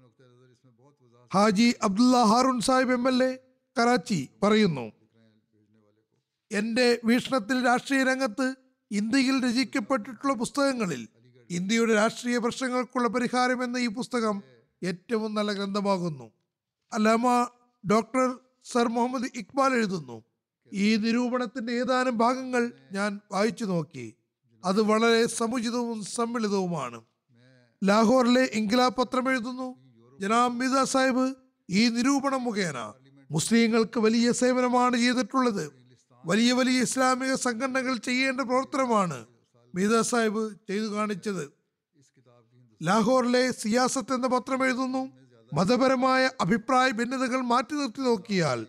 Haji Abdullah Haroon Sahib M L A Karachi പറയുന്നു എന്റെ വീക്ഷണത്തിൽ രാഷ്ട്രീയ രംഗത്ത് ഇന്ത്യയിൽ രചിക്കപ്പെട്ടിട്ടുള്ള പുസ്തകങ്ങളിൽ ഇന്ത്യയുടെ രാഷ്ട്രീയ പ്രശ്നങ്ങൾക്കുള്ള പരിഹാരം എന്ന ഈ പുസ്തകം ഏറ്റവും നല്ല ഗ്രന്ഥമാകുന്നു അല്ലാമ ഡോക്ടർ സർ മുഹമ്മദ് ഇക്ബാൽ എഴുതുന്നു ഈ നിരൂപണത്തിന്റെ ഏതാനും ഭാഗങ്ങൾ ഞാൻ വായിച്ചു നോക്കി അത് വളരെ സമുചിതവും സമ്മിളിതവുമാണ് ലാഹോറിലെ ഇംഗ്ലാബ് പത്രം എഴുതുന്നു ജനാബ് മിത സാഹിബ് ഈ നിരൂപണം മുഖേന മുസ്ലിങ്ങൾക്ക് വലിയ സേവനമാണ് ചെയ്തിട്ടുള്ളത് വലിയ വലിയ ഇസ്ലാമിക സംഘടനകൾ ചെയ്യേണ്ട പ്രവർത്തനമാണ് മീത സാഹിബ് ചെയ്തു കാണിച്ചത് ലാഹോറിലെ സിയാസത്ത് എന്ന പത്രം എഴുതുന്നു മതപരമായ അഭിപ്രായ ഭിന്നതകൾ മാറ്റി നിർത്തി നോക്കിയാൽ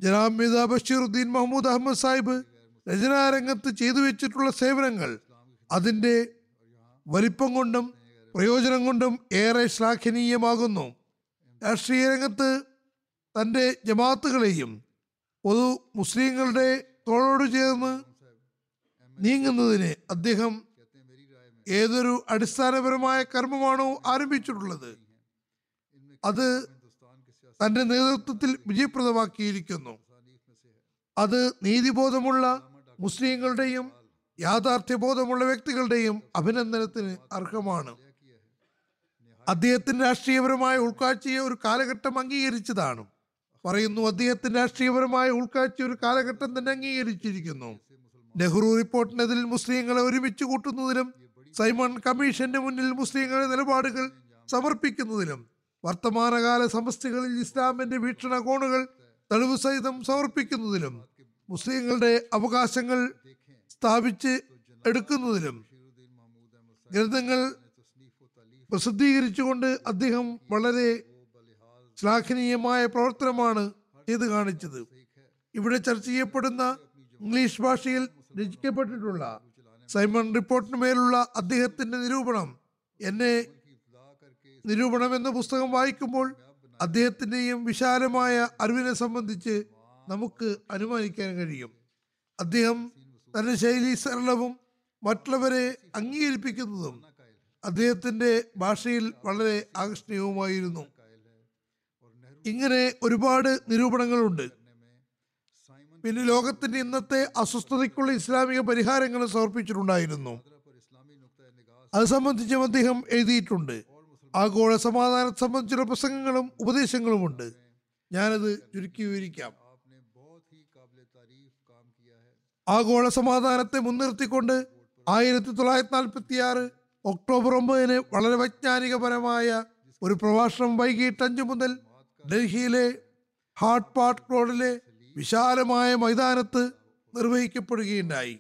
ജനാബ് മിത ബഷീറുദ്ദീൻ മഹമ്മൂദ് അഹമ്മദ് സാഹിബ് രചനാരംഗത്ത് ചെയ്തു വെച്ചിട്ടുള്ള സേവനങ്ങൾ അതിൻ്റെ വലിപ്പം കൊണ്ടും പ്രയോജനം കൊണ്ടും ഏറെ ശ്ലാഘനീയമാകുന്നു രാഷ്ട്രീയ രംഗത്ത് തൻ്റെ ജമാഅത്തുകളെയും പൊതു മുസ്ലിങ്ങളുടെ തോളോട് ചേർന്ന് നീങ്ങുന്നതിന് അദ്ദേഹം ഏതൊരു അടിസ്ഥാനപരമായ കർമ്മമാണോ ആരംഭിച്ചിട്ടുള്ളത് അത് തന്റെ നേതൃത്വത്തിൽ വിജയപ്രദമാക്കിയിരിക്കുന്നു അത് നീതിബോധമുള്ള മുസ്ലിങ്ങളുടെയും യാഥാർത്ഥ്യബോധമുള്ള വ്യക്തികളുടെയും അഭിനന്ദനത്തിന് അർഹമാണ് അദ്ദേഹത്തിന്റെ രാഷ്ട്രീയപരമായ ഉൾക്കാഴ്ചയെ ഒരു കാലഘട്ടം അംഗീകരിച്ചതാണ് പറയുന്നു അദ്ദേഹത്തിന്റെ രാഷ്ട്രീയപരമായ ഉൾക്കാഴ്ച ഒരു കാലഘട്ടം തന്നെ അംഗീകരിച്ചിരിക്കുന്നു നെഹ്റു റിപ്പോർട്ടിനെതിൽ മുസ്ലിങ്ങളെ ഒരുമിച്ച് കൂട്ടുന്നതിലും സൈമൺ കമ്മീഷന്റെ മുന്നിൽ മുസ്ലിങ്ങളുടെ നിലപാടുകൾ സമർപ്പിക്കുന്നതിലും വർത്തമാനകാല സമസ്തകളിൽ ഇസ്ലാമിന്റെ വീക്ഷണകോണുകൾ തെളിവ് സഹിതം സമർപ്പിക്കുന്നതിലും മുസ്ലിങ്ങളുടെ അവകാശങ്ങൾ സ്ഥാപിച്ച് എടുക്കുന്നതിലും ഗ്രന്ഥങ്ങൾ പ്രസിദ്ധീകരിച്ചുകൊണ്ട് അദ്ദേഹം വളരെ ശ്ലാഘനീയമായ പ്രവർത്തനമാണ് ചെയ്തു കാണിച്ചത് ഇവിടെ ചർച്ച ചെയ്യപ്പെടുന്ന ഇംഗ്ലീഷ് ഭാഷയിൽ രചിക്കപ്പെട്ടിട്ടുള്ള സൈമൺ റിപ്പോർട്ടിന് മേലുള്ള അദ്ദേഹത്തിന്റെ നിരൂപണം എന്നെ നിരൂപണം എന്ന പുസ്തകം വായിക്കുമ്പോൾ അദ്ദേഹത്തിന്റെയും വിശാലമായ അറിവിനെ സംബന്ധിച്ച് നമുക്ക് അനുമാനിക്കാൻ കഴിയും അദ്ദേഹം തന്റെ ശൈലി സരളവും മറ്റുള്ളവരെ അംഗീകരിപ്പിക്കുന്നതും അദ്ദേഹത്തിന്റെ ഭാഷയിൽ വളരെ ആകർഷണീയവുമായിരുന്നു ഇങ്ങനെ ഒരുപാട് നിരൂപണങ്ങളുണ്ട് പിന്നെ ലോകത്തിന്റെ ഇന്നത്തെ അസ്വസ്ഥതയ്ക്കുള്ള ഇസ്ലാമിക പരിഹാരങ്ങൾ സമർപ്പിച്ചിട്ടുണ്ടായിരുന്നു അത് സംബന്ധിച്ചും അദ്ദേഹം എഴുതിയിട്ടുണ്ട് ആഗോള സമാധാനത്തെ സംബന്ധിച്ചുള്ള പ്രസംഗങ്ങളും ഉപദേശങ്ങളുമുണ്ട് ഞാനത് ചുരുക്കി വിവരിക്കാം ആഗോള സമാധാനത്തെ മുൻനിർത്തിക്കൊണ്ട് ആയിരത്തി തൊള്ളായിരത്തി നാൽപ്പത്തി ആറ് ഒക്ടോബർ ഒമ്പതിന് വളരെ വൈജ്ഞാനികപരമായ ഒരു പ്രഭാഷണം വൈകിട്ട് അഞ്ചു മുതൽ ഡൽഹിയിലെ ഹാട്ട് പാട്ട് റോഡിലെ വിശാലമായ മൈതാനത്ത് നിർവഹിക്കപ്പെടുകയുണ്ടായി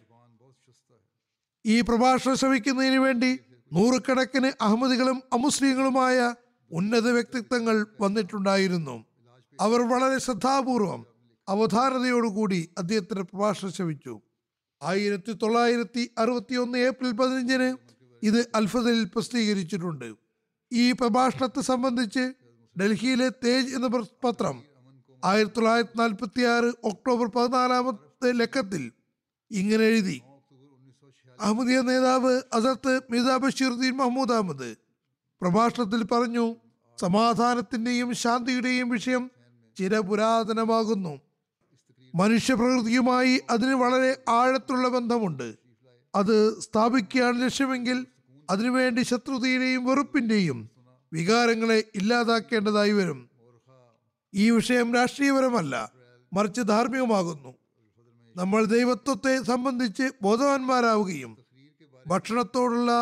ഈ പ്രഭാഷണം ശ്രവിക്കുന്നതിന് വേണ്ടി നൂറുകണക്കിന് അഹമ്മദികളും അമുസ്ലിങ്ങളുമായ ഉന്നത വ്യക്തിത്വങ്ങൾ വന്നിട്ടുണ്ടായിരുന്നു അവർ വളരെ ശ്രദ്ധാപൂർവം അവധാനതയോടുകൂടി അദ്ദേഹത്തിന്റെ പ്രഭാഷണം ശ്രവിച്ചു ആയിരത്തി തൊള്ളായിരത്തി അറുപത്തി ഒന്ന് ഏപ്രിൽ പതിനഞ്ചിന് ഇത് അൽഫദലിൽ പ്രസിദ്ധീകരിച്ചിട്ടുണ്ട് ഈ പ്രഭാഷണത്തെ സംബന്ധിച്ച് ഡൽഹിയിലെ തേജ് എന്ന പ്ര- പത്രം ആയിരത്തി തൊള്ളായിരത്തി നാൽപ്പത്തി ആറ് ഒക്ടോബർ പതിനാലാമത്തെ ലക്കത്തിൽ ഇങ്ങനെ എഴുതി അഹമ്മദിയ നേതാവ് അസത്ത് മിർസ ബഷീറുദ്ദീൻ മഹമ്മൂദ് അഹമ്മദ് പ്രഭാഷണത്തിൽ പറഞ്ഞു സമാധാനത്തിന്റെയും ശാന്തിയുടെയും വിഷയം ചിരപുരാതനമാകുന്നു മനുഷ്യപ്രകൃതിയുമായി അതിന് വളരെ ആഴത്തുള്ള ബന്ധമുണ്ട് അത് സ്ഥാപിക്കുകയാണ് ലക്ഷ്യമെങ്കിൽ അതിനുവേണ്ടി ശത്രുതയുടെയും വെറുപ്പിന്റെയും വികാരങ്ങളെ ഇല്ലാതാക്കേണ്ടതായി വരും ഈ വിഷയം രാഷ്ട്രീയപരമല്ല മറിച്ച് ധാർമ്മികമാകുന്നു നമ്മൾ ദൈവത്വത്തെ സംബന്ധിച്ച് ബോധവാന്മാരാവുകയും ഭക്ഷണത്തോടുള്ള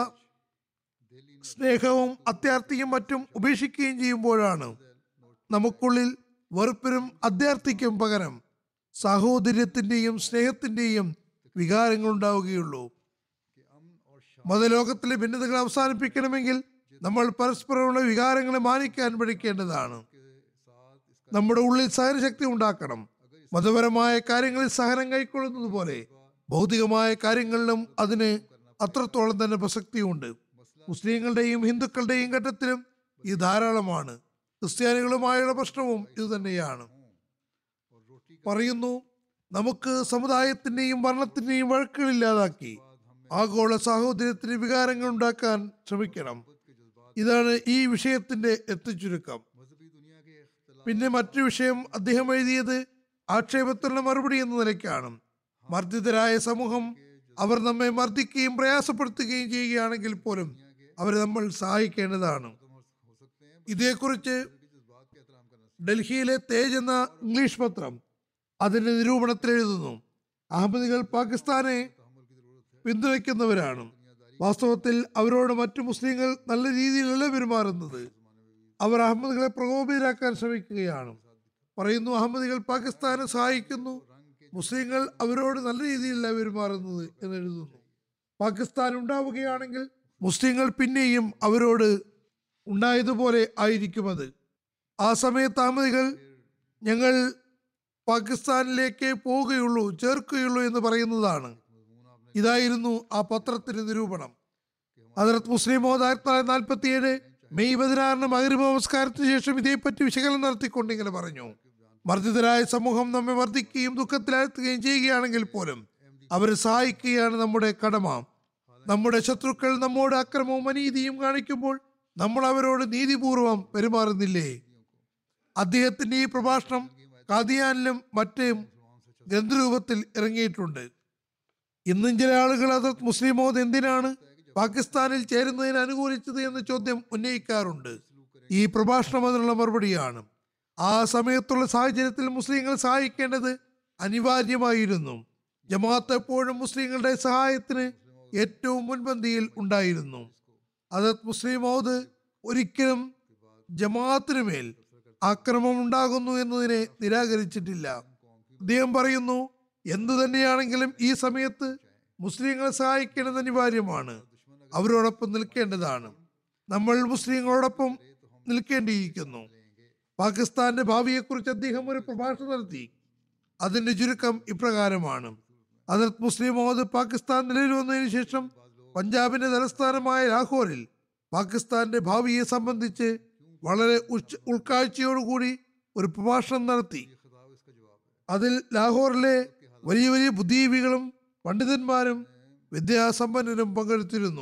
സ്നേഹവും അത്യാർത്ഥിയും മറ്റും ഉപേക്ഷിക്കുകയും ചെയ്യുമ്പോഴാണ് നമുക്കുള്ളിൽ വെറുപ്പിനും അത്യാർത്ഥിക്കും പകരം സാഹോദര്യത്തിന്റെയും സ്നേഹത്തിന്റെയും വികാരങ്ങൾ ഉണ്ടാവുകയുള്ളൂ മതലോകത്തിലെ ഭിന്നതകൾ അവസാനിപ്പിക്കണമെങ്കിൽ നമ്മൾ പരസ്പരമുള്ള വികാരങ്ങളെ മാനിക്കാൻ പഠിക്കേണ്ടതാണ് നമ്മുടെ ഉള്ളിൽ സഹനശക്തി ഉണ്ടാക്കണം മതപരമായ കാര്യങ്ങളിൽ സഹനം കൈക്കൊള്ളുന്നത് പോലെ ഭൗതികമായ കാര്യങ്ങളിലും അതിന് അത്രത്തോളം തന്നെ പ്രസക്തിയുണ്ട് മുസ്ലിങ്ങളുടെയും ഹിന്ദുക്കളുടെയും ഘട്ടത്തിലും ഇത് ധാരാളമാണ് ക്രിസ്ത്യാനികളുമായുള്ള പ്രശ്നവും ഇത് തന്നെയാണ് പറയുന്നു നമുക്ക് സമുദായത്തിന്റെയും വർണ്ണത്തിന്റെയും വഴക്കുകൾ ഇല്ലാതാക്കി ആഗോള സാഹോദര്യത്തിന് വികാരങ്ങൾ ഉണ്ടാക്കാൻ ശ്രമിക്കണം ഇതാണ് ഈ വിഷയത്തിന്റെ എത്തിച്ചുരുക്കം പിന്നെ മറ്റൊരു വിഷയം അദ്ദേഹം എഴുതിയത് ആക്ഷേപത്തിനുള്ള മറുപടി എന്ന നിലയ്ക്കാണ് മർദ്ദിതരായ സമൂഹം അവർ നമ്മെ മർദ്ദിക്കുകയും പ്രയാസപ്പെടുത്തുകയും ചെയ്യുകയാണെങ്കിൽ പോലും അവരെ നമ്മൾ സഹായിക്കേണ്ടതാണ് ഇതേക്കുറിച്ച് ഡൽഹിയിലെ തേജ് എന്ന ഇംഗ്ലീഷ് പത്രം അതിന്റെ നിരൂപണത്തിൽ എഴുതുന്നു അഹമ്മദികൾ പാകിസ്ഥാനെ പിന്തുണയ്ക്കുന്നവരാണ് വാസ്തവത്തിൽ അവരോട് മറ്റു മുസ്ലിങ്ങൾ നല്ല രീതിയിലല്ല പെരുമാറുന്നത് അവർ അഹമ്മദികളെ പ്രകോപിതരാക്കാൻ ശ്രമിക്കുകയാണ് പറയുന്നു അഹമ്മദികൾ പാകിസ്ഥാനെ സഹായിക്കുന്നു മുസ്ലിങ്ങൾ അവരോട് നല്ല രീതിയിലല്ല പെരുമാറുന്നത് എന്ന് എഴുതുന്നു പാകിസ്ഥാൻ ഉണ്ടാവുകയാണെങ്കിൽ മുസ്ലിങ്ങൾ പിന്നെയും അവരോട് ഉണ്ടായതുപോലെ ആയിരിക്കും അത് ആ സമയത്ത് അഹമ്മദികൾ ഞങ്ങൾ പാകിസ്ഥാനിലേക്ക് പോവുകയുള്ളൂ ചേർക്കുകയുള്ളൂ എന്ന് പറയുന്നതാണ് ഇതായിരുന്നു ആ പത്രത്തിന്റെ നിരൂപണം ഹജറത് മുസ്ലിം മോദ് ആയിരത്തി തൊള്ളായിരത്തി നാൽപ്പത്തി ഏഴ് മെയ് പതിനാറിന് മകരമ നമസ്കാരത്തിന് ശേഷം ഇതേപ്പറ്റി വിശകലനം നടത്തിക്കൊണ്ട് ഇങ്ങനെ പറഞ്ഞു മർദ്ദിതരായ സമൂഹം നമ്മെ മർദ്ദിക്കുകയും ദുഃഖത്തിലാഴ്ത്തുകയും ചെയ്യുകയാണെങ്കിൽ പോലും അവരെ സഹായിക്കുകയാണ് നമ്മുടെ കടമ നമ്മുടെ ശത്രുക്കൾ നമ്മോട് അക്രമവും അനീതിയും കാണിക്കുമ്പോൾ നമ്മൾ അവരോട് നീതിപൂർവം പെരുമാറുന്നില്ലേ അദ്ദേഹത്തിന്റെ ഈ പ്രഭാഷണം കാദിയാനിലും മറ്റും ഗ്രന്ഥരൂപത്തിൽ ഇറങ്ങിയിട്ടുണ്ട് ഇന്നും ചില ആളുകൾ അത് മുസ്ലിം മോദ് എന്തിനാണ് പാകിസ്ഥാനിൽ ചേരുന്നതിന് അനുകൂലിച്ചത് എന്ന ചോദ്യം ഉന്നയിക്കാറുണ്ട് ഈ പ്രഭാഷണം അതിനുള്ള മറുപടിയാണ് ആ സമയത്തുള്ള സാഹചര്യത്തിൽ മുസ്ലിങ്ങൾ സഹായിക്കേണ്ടത് അനിവാര്യമായിരുന്നു ജമാഅത്ത് എപ്പോഴും മുസ്ലിങ്ങളുടെ സഹായത്തിന് ഏറ്റവും മുൻപന്തിയിൽ ഉണ്ടായിരുന്നു അതത് മുസ്ലിം മൗദ് ഒരിക്കലും ജമാഅത്തിനു മേൽ ആക്രമണം ഉണ്ടാകുന്നു എന്നതിനെ നിരാകരിച്ചിട്ടില്ല അദ്ദേഹം പറയുന്നു എന്തു തന്നെയാണെങ്കിലും ഈ സമയത്ത് മുസ്ലിങ്ങളെ സഹായിക്കേണ്ടത് അനിവാര്യമാണ് അവരോടൊപ്പം നിൽക്കേണ്ടതാണ് നമ്മൾ മുസ്ലിങ്ങളോടൊപ്പം നിൽക്കേണ്ടിയിരിക്കുന്നു പാകിസ്ഥാന്റെ ഭാവിയെക്കുറിച്ച് അദ്ദേഹം ഒരു പ്രഭാഷണം നടത്തി അതിന്റെ ചുരുക്കം ഇപ്രകാരമാണ് അതിർത്ത് മുസ്ലിം മുഹമ്മദ് പാകിസ്ഥാൻ നിലവിൽ വന്നതിന് ശേഷം പഞ്ചാബിന്റെ തലസ്ഥാനമായ ലാഹോറിൽ പാകിസ്ഥാന്റെ ഭാവിയെ സംബന്ധിച്ച് വളരെ ഉച്ച ഉൾക്കാഴ്ചയോടുകൂടി ഒരു പ്രഭാഷണം നടത്തി അതിൽ ലാഹോറിലെ വലിയ വലിയ ബുദ്ധിജീവികളും പണ്ഡിതന്മാരും വിദ്യാസമ്പന്നരും പങ്കെടുത്തിരുന്നു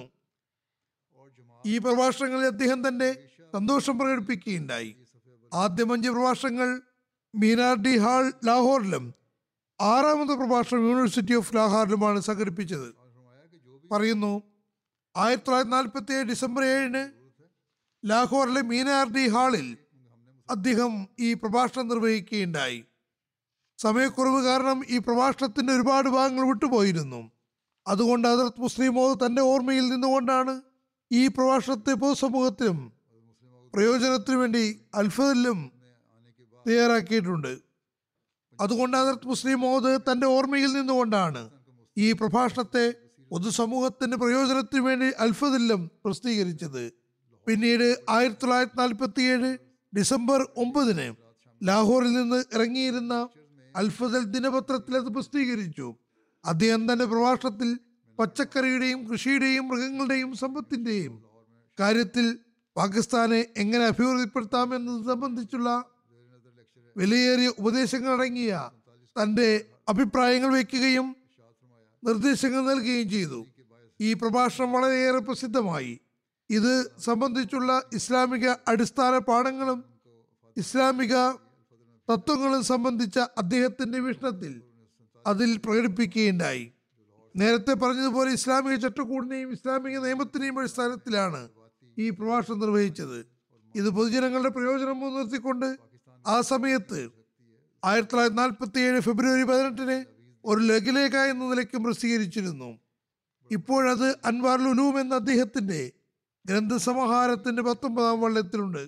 ഈ പ്രഭാഷണങ്ങളിൽ അദ്ദേഹം തന്റെ സന്തോഷം പ്രകടിപ്പിക്കുകയുണ്ടായി ആദ്യം അഞ്ച് പ്രഭാഷണങ്ങൾ മീനാർ ഡി ഹാൾ ലാഹോറിലും ആറാമത്തെ പ്രഭാഷണം യൂണിവേഴ്സിറ്റി ഓഫ് ലാഹോറിലുമാണ് സംഘടിപ്പിച്ചത് പറയുന്നു ആയിരത്തി തൊള്ളായിരത്തി നാൽപ്പത്തി ഏഴ് ഡിസംബർ ഏഴിന് ലാഹോറിലെ മീനാർ ഡി ഹാളിൽ അദ്ദേഹം ഈ പ്രഭാഷണം നിർവഹിക്കുകയുണ്ടായി സമയക്കുറവ് കാരണം ഈ പ്രഭാഷണത്തിന്റെ ഒരുപാട് ഭാഗങ്ങൾ വിട്ടുപോയിരുന്നു അതുകൊണ്ട് ഹജറത്ത് മുസ്ലിമോ തന്റെ ഓർമ്മയിൽ നിന്നുകൊണ്ടാണ് ഈ പ്രഭാഷണത്തെ പൊതുസമൂഹത്തിലും പ്രയോജനത്തിനു വേണ്ടി അൽഫദിലും തയ്യാറാക്കിയിട്ടുണ്ട് അതുകൊണ്ട് ഹജറത്ത് മുസ്ലിം മോദ് തന്റെ ഓർമ്മയിൽ നിന്നുകൊണ്ടാണ് ഈ പ്രഭാഷണത്തെ പൊതുസമൂഹത്തിന്റെ പ്രയോജനത്തിനു വേണ്ടി അൽഫദിലും പ്രസിദ്ധീകരിച്ചത് പിന്നീട് ആയിരത്തി തൊള്ളായിരത്തി നാൽപ്പത്തി ഏഴ് ഡിസംബർ ഒമ്പതിന് ലാഹോറിൽ നിന്ന് ഇറങ്ങിയിരുന്ന അൽഫദൽ ദിനപത്രത്തിൽ അത് പ്രസിദ്ധീകരിച്ചു അദ്ദേഹം തന്റെ പ്രഭാഷണത്തിൽ പച്ചക്കറിയുടെയും കൃഷിയുടെയും മൃഗങ്ങളുടെയും സമ്പത്തിന്റെയും കാര്യത്തിൽ പാകിസ്ഥാനെ എങ്ങനെ അഭിവൃദ്ധിപ്പെടുത്താമെന്നത് സംബന്ധിച്ചുള്ള വിലയേറിയ ഉപദേശങ്ങൾ അടങ്ങിയ തന്റെ അഭിപ്രായങ്ങൾ വയ്ക്കുകയും നിർദ്ദേശങ്ങൾ നൽകുകയും ചെയ്തു ഈ പ്രഭാഷണം വളരെയേറെ പ്രസിദ്ധമായി ഇത് സംബന്ധിച്ചുള്ള ഇസ്ലാമിക അടിസ്ഥാന പാഠങ്ങളും ഇസ്ലാമിക തത്വങ്ങളും സംബന്ധിച്ച അദ്ദേഹത്തിന്റെ വീക്ഷണത്തിൽ അതിൽ പ്രകടിപ്പിക്കുകയുണ്ടായി നേരത്തെ പറഞ്ഞതുപോലെ ഇസ്ലാമിക ചട്ടക്കൂടിനെയും ഇസ്ലാമിക നിയമത്തിനെയും അടിസ്ഥാനത്തിലാണ് ഈ പ്രഭാഷണം നിർവഹിച്ചത് ഇത് പൊതുജനങ്ങളുടെ പ്രയോജനം മുൻനിർത്തിക്കൊണ്ട് ആ സമയത്ത് ആയിരത്തി തൊള്ളായിരത്തി നാൽപ്പത്തി ഏഴ് ഫെബ്രുവരി പതിനെട്ടിന് ഒരു ലഘുലേഖ എന്ന നിലയ്ക്കും പ്രസിദ്ധീകരിച്ചിരുന്നു ഇപ്പോഴത് അൻവാർ ലുലൂം എന്ന അദ്ദേഹത്തിന്റെ ഗ്രന്ഥസമാഹാരത്തിന്റെ പത്തൊമ്പതാം വള്ളത്തിലുണ്ട്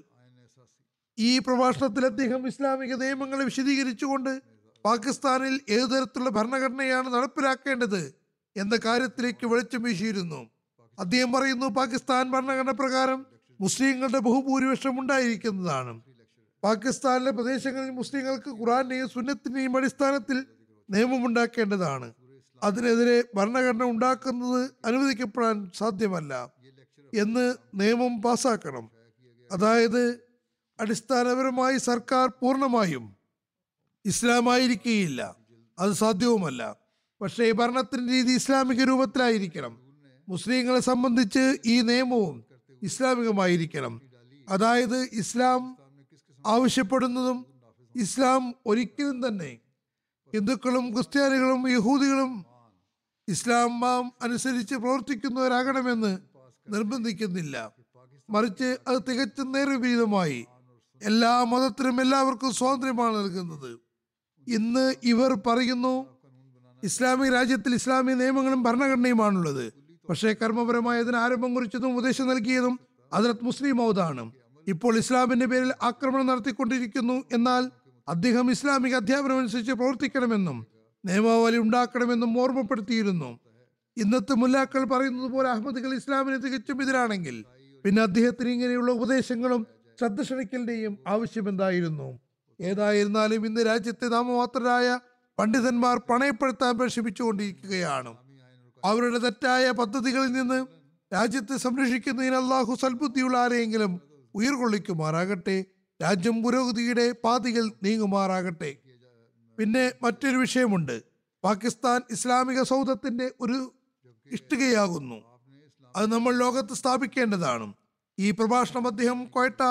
ഈ പ്രഭാഷണത്തിൽ അദ്ദേഹം ഇസ്ലാമിക നിയമങ്ങളെ വിശദീകരിച്ചുകൊണ്ട് പാകിസ്ഥാനിൽ ഏതു തരത്തിലുള്ള ഭരണഘടനയാണ് നടപ്പിലാക്കേണ്ടത് എന്ന കാര്യത്തിലേക്ക് വെളിച്ചം വീശിയിരുന്നു അദ്ദേഹം പറയുന്നു പാകിസ്ഥാൻ ഭരണഘടന പ്രകാരം മുസ്ലിങ്ങളുടെ ബഹുഭൂരിപക്ഷം ഉണ്ടായിരിക്കുന്നതാണ് പാകിസ്ഥാനിലെ പ്രദേശങ്ങളിൽ മുസ്ലിങ്ങൾക്ക് ഖുറാന്റെയും സുന്നത്തിന്റെയും അടിസ്ഥാനത്തിൽ നിയമമുണ്ടാക്കേണ്ടതാണ് അതിനെതിരെ ഭരണഘടന ഉണ്ടാക്കുന്നത് അനുവദിക്കപ്പെടാൻ സാധ്യമല്ല എന്ന് നിയമം പാസാക്കണം അതായത് അടിസ്ഥാനപരമായി സർക്കാർ പൂർണ്ണമായും ഇസ്ലാമായിരിക്കുകയില്ല അത് സാധ്യവുമല്ല പക്ഷേ ഈ ഭരണത്തിന്റെ രീതി ഇസ്ലാമിക രൂപത്തിലായിരിക്കണം മുസ്ലിങ്ങളെ സംബന്ധിച്ച് ഈ നിയമവും ഇസ്ലാമികമായിരിക്കണം അതായത് ഇസ്ലാം ആവശ്യപ്പെടുന്നതും ഇസ്ലാം ഒരിക്കലും തന്നെ ഹിന്ദുക്കളും ക്രിസ്ത്യാനികളും യഹൂദികളും ഇസ്ലാം മാം അനുസരിച്ച് പ്രവർത്തിക്കുന്നവരാകണമെന്ന് നിർബന്ധിക്കുന്നില്ല മറിച്ച് അത് തികച്ചും നേർവിപരീതമായി എല്ലാ മതത്തിനും എല്ലാവർക്കും സ്വാതന്ത്ര്യമാണ് നൽകുന്നത് ഇന്ന് ഇവർ പറയുന്നു ഇസ്ലാമിക രാജ്യത്തിൽ ഇസ്ലാമിക നിയമങ്ങളും ഭരണഘടനയുമാണുള്ളത് പക്ഷേ കർമ്മപരമായ അതിന് ആരംഭം കുറിച്ചതും ഉപദേശം നൽകിയതും അതിലത്ത് മുസ്ലിം മൗദാണ് ഇപ്പോൾ ഇസ്ലാമിന്റെ പേരിൽ ആക്രമണം നടത്തിക്കൊണ്ടിരിക്കുന്നു എന്നാൽ അദ്ദേഹം ഇസ്ലാമിക അധ്യാപനം അനുസരിച്ച് പ്രവർത്തിക്കണമെന്നും നിയമാവലി ഉണ്ടാക്കണമെന്നും ഓർമ്മപ്പെടുത്തിയിരുന്നു ഇന്നത്തെ മുല്ലാക്കൾ പറയുന്നത് പോലെ അഹമ്മദികൾ ഇസ്ലാമിന് തികച്ചും എതിരാണെങ്കിൽ പിന്നെ അദ്ദേഹത്തിന് ഇങ്ങനെയുള്ള ഉപദേശങ്ങളും ശ്രദ്ധ ക്ഷണിക്കലിന്റെയും ആവശ്യം എന്തായിരുന്നു ഏതായിരുന്നാലും ഇന്ന് രാജ്യത്തെ നാമമാത്രരായ പണ്ഡിതന്മാർ പണയപ്പെടുത്താൻ പരിശ്രമിച്ചുകൊണ്ടിരിക്കുകയാണ് അവരുടെ തെറ്റായ പദ്ധതികളിൽ നിന്ന് രാജ്യത്തെ സംരക്ഷിക്കുന്നതിന് അള്ളാഹു സൽബുദ്ധിയുള്ള ആരെയെങ്കിലും ഉയർകൊള്ളിക്കുമാറാകട്ടെ രാജ്യം പുരോഗതിയുടെ പാതികൾ നീങ്ങുമാറാകട്ടെ പിന്നെ മറ്റൊരു വിഷയമുണ്ട് പാകിസ്ഥാൻ ഇസ്ലാമിക സൗദത്തിന്റെ ഒരു ഇഷ്ടികയാകുന്നു അത് നമ്മൾ ലോകത്ത് സ്ഥാപിക്കേണ്ടതാണ് ഈ പ്രഭാഷണം അദ്ദേഹം കോയട്ട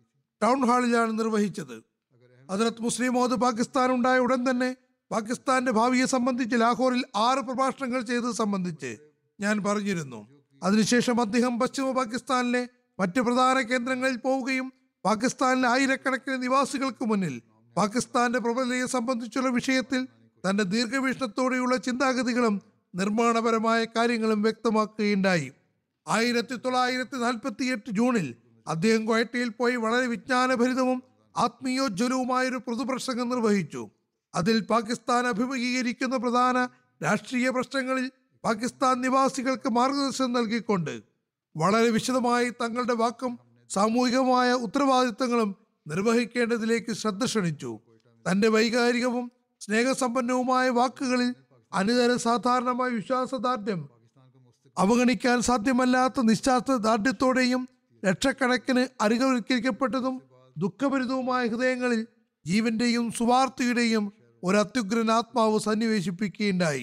ടൗൺ ഹാളിലാണ് നിർവഹിച്ചത് അതിനകത്ത് മുസ്ലിം മോദ് പാകിസ്ഥാൻ ഉണ്ടായ ഉടൻ തന്നെ പാകിസ്ഥാന്റെ ഭാവിയെ സംബന്ധിച്ച് ലാഹോറിൽ ആറ് പ്രഭാഷണങ്ങൾ ചെയ്തത് സംബന്ധിച്ച് ഞാൻ പറഞ്ഞിരുന്നു അതിനുശേഷം അദ്ദേഹം പശ്ചിമ പാകിസ്ഥാനിലെ മറ്റ് പ്രധാന കേന്ദ്രങ്ങളിൽ പോവുകയും പാകിസ്ഥാനിലെ ആയിരക്കണക്കിന് നിവാസികൾക്ക് മുന്നിൽ പാകിസ്ഥാന്റെ പ്രബലതയെ സംബന്ധിച്ചുള്ള വിഷയത്തിൽ തന്റെ ദീർഘവീക്ഷണത്തോടെയുള്ള ചിന്താഗതികളും നിർമ്മാണപരമായ കാര്യങ്ങളും വ്യക്തമാക്കുകയുണ്ടായി ആയിരത്തി തൊള്ളായിരത്തി നാൽപ്പത്തി എട്ട് ജൂണിൽ അദ്ദേഹം ക്വയറ്റയിൽ പോയി വളരെ വിജ്ഞാനഭരിതവും ആത്മീയോജ്വലവുമായൊരു പൊതുപ്രസംഗം നിർവഹിച്ചു അതിൽ പാകിസ്ഥാൻ അഭിമുഖീകരിക്കുന്ന പ്രധാന രാഷ്ട്രീയ പ്രശ്നങ്ങളിൽ പാകിസ്ഥാൻ നിവാസികൾക്ക് മാർഗദർശനം നൽകിക്കൊണ്ട് വളരെ വിശദമായി തങ്ങളുടെ വാക്കും സാമൂഹികമായ ഉത്തരവാദിത്തങ്ങളും നിർവഹിക്കേണ്ടതിലേക്ക് ശ്രദ്ധ ക്ഷണിച്ചു തന്റെ വൈകാരികവും സ്നേഹസമ്പന്നവുമായ വാക്കുകളിൽ അനുതര സാധാരണമായ വിശ്വാസദാർഢ്യം അവഗണിക്കാൻ സാധ്യമല്ലാത്ത നിശ്ചാർത്ഥ ദാർഢ്യത്തോടെയും ലക്ഷക്കണക്കിന് അരികവൽക്കരിക്കപ്പെട്ടതും ദുഃഖഭരിതവുമായ ഹൃദയങ്ങളിൽ ജീവന്റെയും സുവാർത്തയുടെയും ഒരു അത്യുഗ്രൻ ആത്മാവ് സന്നിവേശിപ്പിക്കുകയുണ്ടായി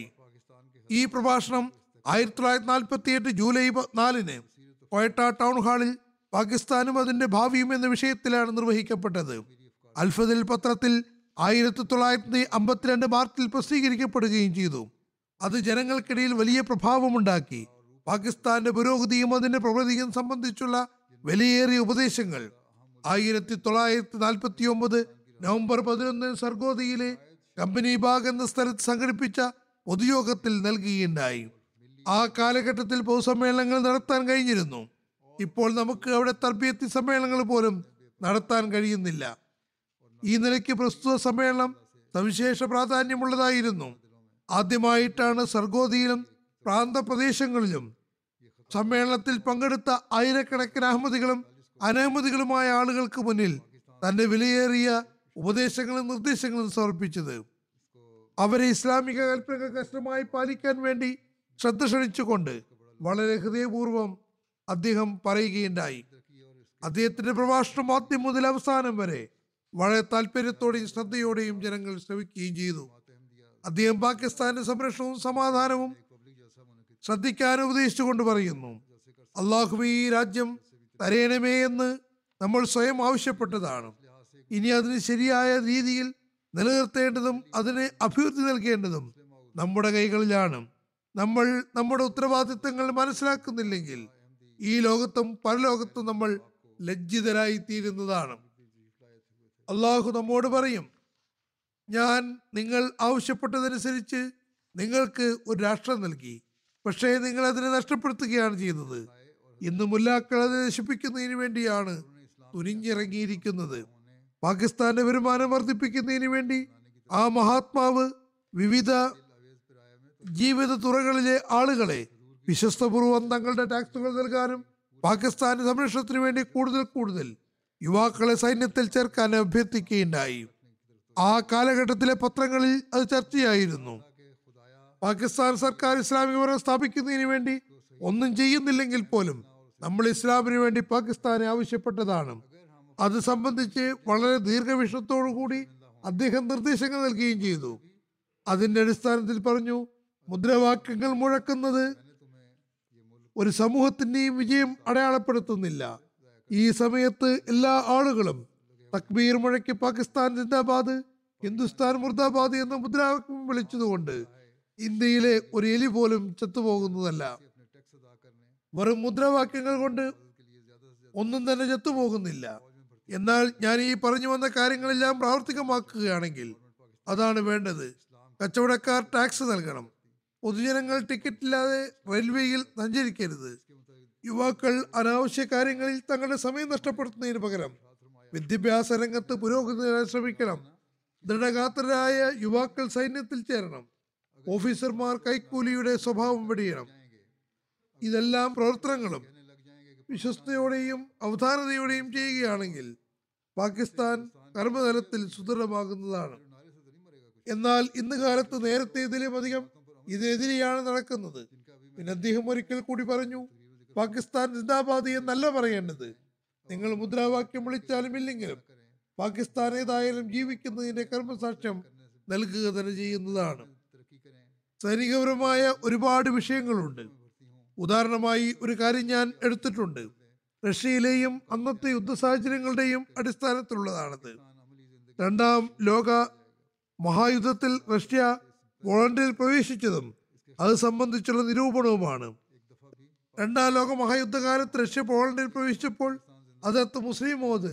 ഈ പ്രഭാഷണം ആയിരത്തി തൊള്ളായിരത്തി നാൽപ്പത്തി എട്ട് ജൂലൈ നാലിന് കൊയട്ട ടൗൺ ഹാളിൽ പാകിസ്ഥാനും അതിന്റെ ഭാവിയും എന്ന വിഷയത്തിലാണ് നിർവഹിക്കപ്പെട്ടത് അൽഫദിൽ പത്രത്തിൽ ആയിരത്തി തൊള്ളായിരത്തി അമ്പത്തിരണ്ട് മാർച്ചിൽ പ്രസിദ്ധീകരിക്കപ്പെടുകയും ചെയ്തു അത് ജനങ്ങൾക്കിടയിൽ വലിയ പ്രഭാവമുണ്ടാക്കി പാകിസ്ഥാന്റെ പുരോഗതിയും അതിന്റെ പ്രവൃത്തിയും സംബന്ധിച്ചുള്ള വിലയേറിയ ഉപദേശങ്ങൾ ആയിരത്തി തൊള്ളായിരത്തി നാൽപ്പത്തി ഒമ്പത് നവംബർ പതിനൊന്നിന് സർഗോദയിലെ കമ്പനി ബാഗ് എന്ന സ്ഥലത്ത് സംഘടിപ്പിച്ച പൊതുയോഗത്തിൽ നൽകുകയുണ്ടായി ആ കാലഘട്ടത്തിൽ പൊതുസമ്മേളനങ്ങൾ നടത്താൻ കഴിഞ്ഞിരുന്നു ഇപ്പോൾ നമുക്ക് അവിടെ തർബീയത്തി സമ്മേളനങ്ങൾ പോലും നടത്താൻ കഴിയുന്നില്ല ഈ നിലയ്ക്ക് പ്രസ്തുത സമ്മേളനം സവിശേഷ പ്രാധാന്യമുള്ളതായിരുന്നു ആദ്യമായിട്ടാണ് സർഗോദിയിലും പ്രാന്തപ്രദേശങ്ങളിലും സമ്മേളനത്തിൽ പങ്കെടുത്ത ആയിരക്കണക്കിന് അഹമ്മദികളും അനഹമ്മദികളുമായ ആളുകൾക്ക് മുന്നിൽ തന്റെ വിലയേറിയ ഉപദേശങ്ങളും നിർദ്ദേശങ്ങളും സമർപ്പിച്ചത് അവരെ ഇസ്ലാമിക കൽപ്പനകൾ കഷ്ടമായി പാലിക്കാൻ വേണ്ടി ശ്രദ്ധ ക്ഷണിച്ചുകൊണ്ട് വളരെ ഹൃദയപൂർവ്വം അദ്ദേഹം പറയുകയുണ്ടായി അദ്ദേഹത്തിന്റെ പ്രഭാഷണം ആദ്യം മുതൽ അവസാനം വരെ വളരെ താല്പര്യത്തോടെയും ശ്രദ്ധയോടെയും ജനങ്ങൾ ശ്രവിക്കുകയും ചെയ്തു അദ്ദേഹം പാകിസ്ഥാന്റെ സംരക്ഷണവും സമാധാനവും ശ്രദ്ധിക്കാൻ ഉപദേശിച്ചുകൊണ്ട് പറയുന്നു അള്ളാഹു ഈ രാജ്യം തരയണമേ എന്ന് നമ്മൾ സ്വയം ആവശ്യപ്പെട്ടതാണ് ഇനി അതിന് ശരിയായ രീതിയിൽ നിലനിർത്തേണ്ടതും അതിന് അഭിവൃദ്ധി നൽകേണ്ടതും നമ്മുടെ കൈകളിലാണ് നമ്മൾ നമ്മുടെ ഉത്തരവാദിത്തങ്ങൾ മനസ്സിലാക്കുന്നില്ലെങ്കിൽ ഈ ലോകത്തും പരലോകത്തും നമ്മൾ ലജ്ജിതരായി തീരുന്നതാണ് അള്ളാഹു നമ്മോട് പറയും ഞാൻ നിങ്ങൾ ആവശ്യപ്പെട്ടതനുസരിച്ച് നിങ്ങൾക്ക് ഒരു രാഷ്ട്രം നൽകി പക്ഷേ നിങ്ങൾ അതിനെ നഷ്ടപ്പെടുത്തുകയാണ് ചെയ്തത് ഇന്ന് മുല്ലാക്കൾ അത് നശിപ്പിക്കുന്നതിന് വേണ്ടിയാണ് തുനിഞ്ഞിറങ്ങിയിരിക്കുന്നത് പാകിസ്ഥാന്റെ വരുമാനം വർദ്ധിപ്പിക്കുന്നതിന് വേണ്ടി ആ മഹാത്മാവ് വിവിധ ജീവിത തുറകളിലെ ആളുകളെ വിശ്വസ്തപൂർവ്വം തങ്ങളുടെ ടാക്സുകൾ നൽകാനും പാകിസ്ഥാന്റെ സംരക്ഷണത്തിന് വേണ്ടി കൂടുതൽ കൂടുതൽ യുവാക്കളെ സൈന്യത്തിൽ ചേർക്കാൻ അഭ്യർത്ഥിക്കുകയുണ്ടായി ആ കാലഘട്ടത്തിലെ പത്രങ്ങളിൽ അത് ചർച്ചയായിരുന്നു പാകിസ്ഥാൻ സർക്കാർ ഇസ്ലാമിക ഭരണം സ്ഥാപിക്കുന്നതിന് വേണ്ടി ഒന്നും ചെയ്യുന്നില്ലെങ്കിൽ പോലും നമ്മൾ ഇസ്ലാമിന് വേണ്ടി പാകിസ്ഥാനെ ആവശ്യപ്പെട്ടതാണ് അത് സംബന്ധിച്ച് വളരെ ദീർഘവീക്ഷണത്തോടു കൂടി അദ്ദേഹം നിർദ്ദേശങ്ങൾ നൽകുകയും ചെയ്തു അതിന്റെ അടിസ്ഥാനത്തിൽ പറഞ്ഞു മുദ്രാവാക്യങ്ങൾ മുഴക്കുന്നത് ഒരു സമൂഹത്തിന്റെയും വിജയം അടയാളപ്പെടുത്തുന്നില്ല ഈ സമയത്ത് എല്ലാ ആളുകളും തക്ബീർ മുഴക്കി പാകിസ്ഥാൻ സിന്ദാബാദ് ഹിന്ദുസ്ഥാൻ മുർദാബാദ് എന്ന മുദ്രാവാക്യം വിളിച്ചതുകൊണ്ട് ഇന്ത്യയിലെ ഒരു എലി പോലും ചത്തുപോകുന്നതല്ല വെറും മുദ്രാവാക്യങ്ങൾ കൊണ്ട് ഒന്നും തന്നെ ചത്തുപോകുന്നില്ല എന്നാൽ ഞാൻ ഈ പറഞ്ഞു വന്ന കാര്യങ്ങളെല്ലാം പ്രാവർത്തികമാക്കുകയാണെങ്കിൽ അതാണ് വേണ്ടത് കച്ചവടക്കാർ ടാക്സ് നൽകണം പൊതുജനങ്ങൾ ടിക്കറ്റ് ഇല്ലാതെ റെയിൽവേയിൽ സഞ്ചരിക്കരുത് യുവാക്കൾ അനാവശ്യ കാര്യങ്ങളിൽ തങ്ങളുടെ സമയം നഷ്ടപ്പെടുത്തുന്നതിന് പകരം വിദ്യാഭ്യാസ രംഗത്ത് പുരോഗതി നേടാൻ ശ്രമിക്കണം ദൃഢഗാത്രരായ യുവാക്കൾ സൈന്യത്തിൽ ചേരണം ഓഫീസർമാർ കൈക്കൂലിയുടെ സ്വഭാവം വെടിയണം ഇതെല്ലാം പ്രവർത്തനങ്ങളും വിശ്വസ്തയോടെയും അവധാനതയോടെയും ചെയ്യുകയാണെങ്കിൽ പാകിസ്ഥാൻ കർമ്മതലത്തിൽ സുദൃഢമാകുന്നതാണ് എന്നാൽ ഇന്ന് കാലത്ത് നേരത്തേതിലും അധികം ഇതിനെതിരെയാണ് നടക്കുന്നത് പിന്നെ അദ്ദേഹം ഒരിക്കൽ കൂടി പറഞ്ഞു പാകിസ്ഥാൻ സിന്ദാബാദ് എന്നല്ല പറയേണ്ടത് നിങ്ങൾ മുദ്രാവാക്യം വിളിച്ചാലും ഇല്ലെങ്കിലും പാകിസ്ഥാൻ ഏതായാലും ജീവിക്കുന്നതിന്റെ കർമ്മസാക്ഷ്യം നൽകുക തന്നെ ചെയ്യുന്നതാണ് സൈനികപരമായ ഒരുപാട് വിഷയങ്ങളുണ്ട് ഉദാഹരണമായി ഒരു കാര്യം ഞാൻ എടുത്തിട്ടുണ്ട് റഷ്യയിലെയും അന്നത്തെ യുദ്ധ സാഹചര്യങ്ങളുടെയും അടിസ്ഥാനത്തിലുള്ളതാണത് രണ്ടാം ലോക മഹായുദ്ധത്തിൽ റഷ്യ പോളണ്ടിൽ പ്രവേശിച്ചതും അത് സംബന്ധിച്ചുള്ള നിരൂപണവുമാണ് രണ്ടാം ലോക മഹായുദ്ധകാലത്ത് റഷ്യ പോളണ്ടിൽ പ്രവേശിച്ചപ്പോൾ അതത്ത് മുസ്ലിം മോദ്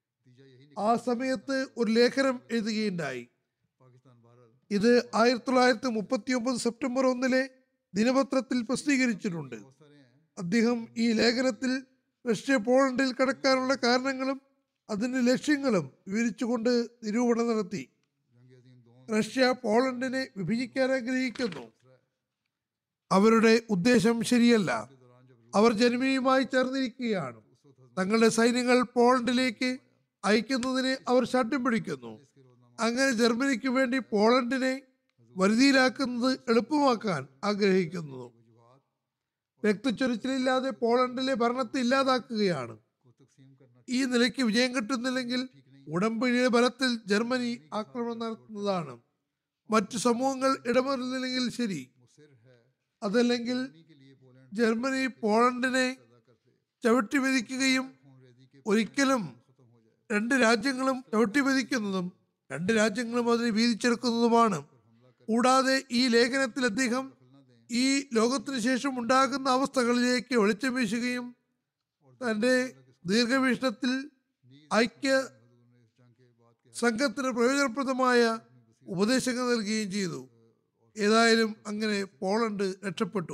ആ സമയത്ത് ഒരു ലേഖനം എഴുതുകയുണ്ടായി ഇത് ആയിരത്തി തൊള്ളായിരത്തി മുപ്പത്തി ഒമ്പത് സെപ്റ്റംബർ ഒന്നിലെ ദിനപത്രത്തിൽ പ്രസിദ്ധീകരിച്ചിട്ടുണ്ട് അദ്ദേഹം ഈ ലേഖനത്തിൽ റഷ്യ പോളണ്ടിൽ കടക്കാനുള്ള കാരണങ്ങളും അതിന്റെ ലക്ഷ്യങ്ങളും വിവരിച്ചുകൊണ്ട് നിരൂപണം നടത്തി റഷ്യ പോളണ്ടിനെ വിഭജിക്കാൻ ആഗ്രഹിക്കുന്നു അവരുടെ ഉദ്ദേശം ശരിയല്ല അവർ ജർമ്മനിയുമായി ചേർന്നിരിക്കുകയാണ് തങ്ങളുടെ സൈന്യങ്ങൾ പോളണ്ടിലേക്ക് അയക്കുന്നതിന് അവർ ശാഠ്യം പിടിക്കുന്നു അങ്ങനെ ജർമ്മനിക്ക് വേണ്ടി പോളണ്ടിനെ വരുതിയിലാക്കുന്നത് എളുപ്പമാക്കാൻ ആഗ്രഹിക്കുന്നു രക്തച്ചൊരിച്ചിലില്ലാതെ പോളണ്ടിലെ ഭരണത്തെ ഇല്ലാതാക്കുകയാണ് ഈ നിലയ്ക്ക് വിജയം കിട്ടുന്നില്ലെങ്കിൽ ഉടമ്പടിയുടെ ബലത്തിൽ ജർമ്മനി ആക്രമണം നടത്തുന്നതാണ് മറ്റു സമൂഹങ്ങൾ ഇടപെടുന്നില്ലെങ്കിൽ ശരി അതല്ലെങ്കിൽ ജർമ്മനി പോളണ്ടിനെ ചവിട്ടി മെതിക്കുകയും ഒരിക്കലും രണ്ട് രാജ്യങ്ങളും ചവിട്ടി മെതിക്കുന്നതും രണ്ട് രാജ്യങ്ങളും അതിനെ വീതിച്ചെടുക്കുന്നതുമാണ് കൂടാതെ ഈ ലേഖനത്തിൽ അദ്ദേഹം ഈ ലോകത്തിന് ശേഷം ഉണ്ടാകുന്ന അവസ്ഥകളിലേക്ക് വെളിച്ചം വീശുകയും തന്റെ ദീർഘവീക്ഷണത്തിൽ ഐക്യ സംഘത്തിന് പ്രയോജനപ്രദമായ ഉപദേശങ്ങൾ നൽകുകയും ചെയ്തു ഏതായാലും അങ്ങനെ പോളണ്ട് രക്ഷപ്പെട്ടു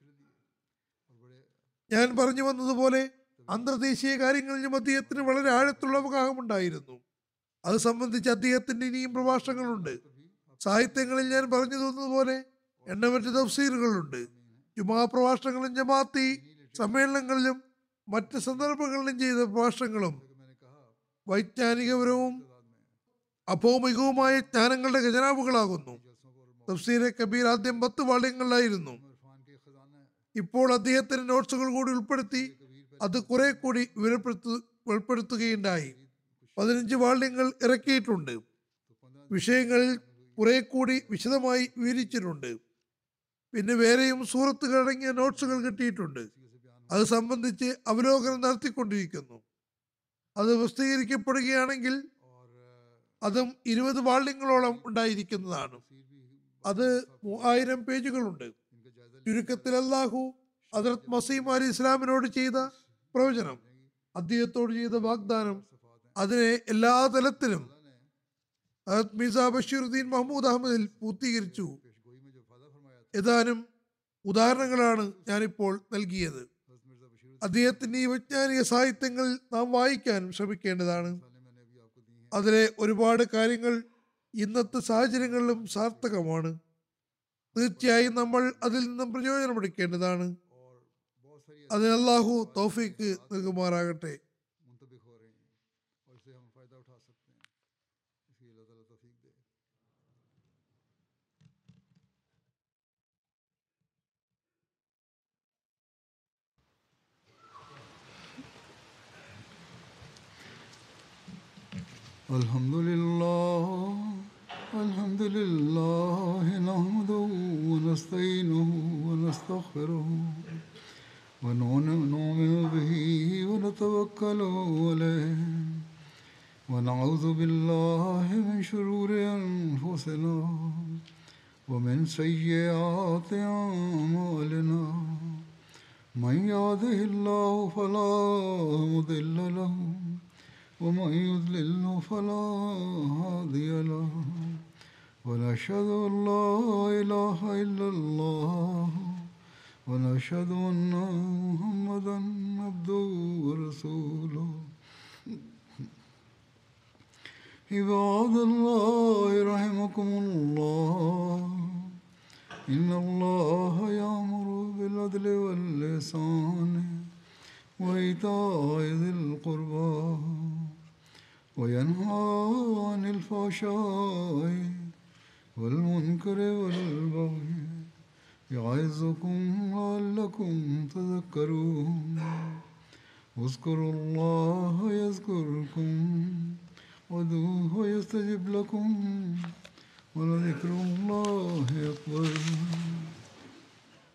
ഞാൻ പറഞ്ഞു വന്നതുപോലെ അന്തർദേശീയ കാര്യങ്ങളിലും അദ്ദേഹത്തിന് വളരെ ആഴത്തുള്ള അവഗാഹമുണ്ടായിരുന്നു അത് സംബന്ധിച്ച് അദ്ദേഹത്തിന്റെ ഇനിയും പ്രഭാഷണങ്ങളുണ്ട് സാഹിത്യങ്ങളിൽ ഞാൻ പറഞ്ഞു തന്നതുപോലെ എണ്ണമറ്റ തഫ്സീറുകളുണ്ട് ജുമാ പ്രഭാഷണങ്ങളും ജമാഅത്തി സമ്മേളനങ്ങളിലും മറ്റ് സന്ദർഭങ്ങളിലും ചെയ്ത പ്രഭാഷണങ്ങളും വൈജ്ഞാനികപരവും അഭൗമികവുമായ ജ്ഞാനങ്ങളുടെ ഖജനാവുകളാകുന്നു തഫ്സീറെ കബീർ ആദ്യം പത്ത് വാള്യങ്ങളിലായിരുന്നു ഇപ്പോൾ അദ്ദേഹത്തിന്റെ നോട്ട്സുകൾ കൂടി ഉൾപ്പെടുത്തി അത് കുറെ കൂടി വിവരപ്പെടുത്തു വെളിപ്പെടുത്തുകയുണ്ടായി പതിനഞ്ച് വാള്യങ്ങൾ ഇറക്കിയിട്ടുണ്ട് വിഷയങ്ങളിൽ കുറെ കൂടി വിശദമായി വിവരിച്ചിട്ടുണ്ട് പിന്നെ വേറെയും സൂറത്തുകൾ അടങ്ങിയ നോട്ട്സുകൾ കിട്ടിയിട്ടുണ്ട് അത് സംബന്ധിച്ച് അവലോകനം നടത്തിക്കൊണ്ടിരിക്കുന്നു അത് പ്രസിദ്ധീകരിക്കപ്പെടുകയാണെങ്കിൽ അതും ഇരുപത് വാള്യങ്ങളോളം ഉണ്ടായിരിക്കുന്നതാണ് അത് മൂവായിരം പേജുകളുണ്ട് ചുരുക്കത്തിൽ അല്ലാഹു ഹജറത് മസീം അലി ഇസ്ലാമിനോട് ചെയ്ത പ്രവചനം അദ്ദേഹത്തോട് ചെയ്ത വാഗ്ദാനം അതിനെ എല്ലാ തലത്തിലും ഹജറത് മിർസ ബഷീറുദ്ദീൻ മഹമ്മൂദ് അഹമ്മദിൽ പൂർത്തീകരിച്ചു ഏതാനും ഉദാഹരണങ്ങളാണ് ഞാനിപ്പോൾ നൽകിയത് അദ്ദേഹത്തിന്റെ ഈ വൈജ്ഞാനിക സാഹിത്യങ്ങൾ നാം വായിക്കാനും ശ്രമിക്കേണ്ടതാണ് അതിലെ ഒരുപാട് കാര്യങ്ങൾ ഇന്നത്തെ സാഹചര്യങ്ങളിലും സാർത്ഥകമാണ് തീർച്ചയായും നമ്മൾ അതിൽ നിന്നും പ്രയോജനമെടുക്കേണ്ടതാണ് അതിന് അള്ളാഹു തൗഫീക്ക് നൽകുമാറാകട്ടെ मुंतबिक हो रहे हैं और इससे हम फ़ायदा उठा सकते हैं इसलिए अल्लाह ताला तौफीक दे الحمد لله الحمد لله نحمده ونستعينه ونستغفره ونؤمن نؤمن به ونتوكل عليه ونعوذ بالله من شرور أنفسنا ومن سيئات أعمالنا من يهده الله فلا مضل له ومن يضلل فلا هادي له ونشهد أن لا إله إلا الله ونشهد أن محمدا عبده ورسوله عباد الله رحمكم الله إن الله يأمر بالعدل واللسان وإيتاء ذي القربى وينهى عن الفحشاء والمنكر والبغي يعظكم لعلكم تذكرون اذكروا الله يذكركم ودوه يستجب لكم ولذكر الله أكبر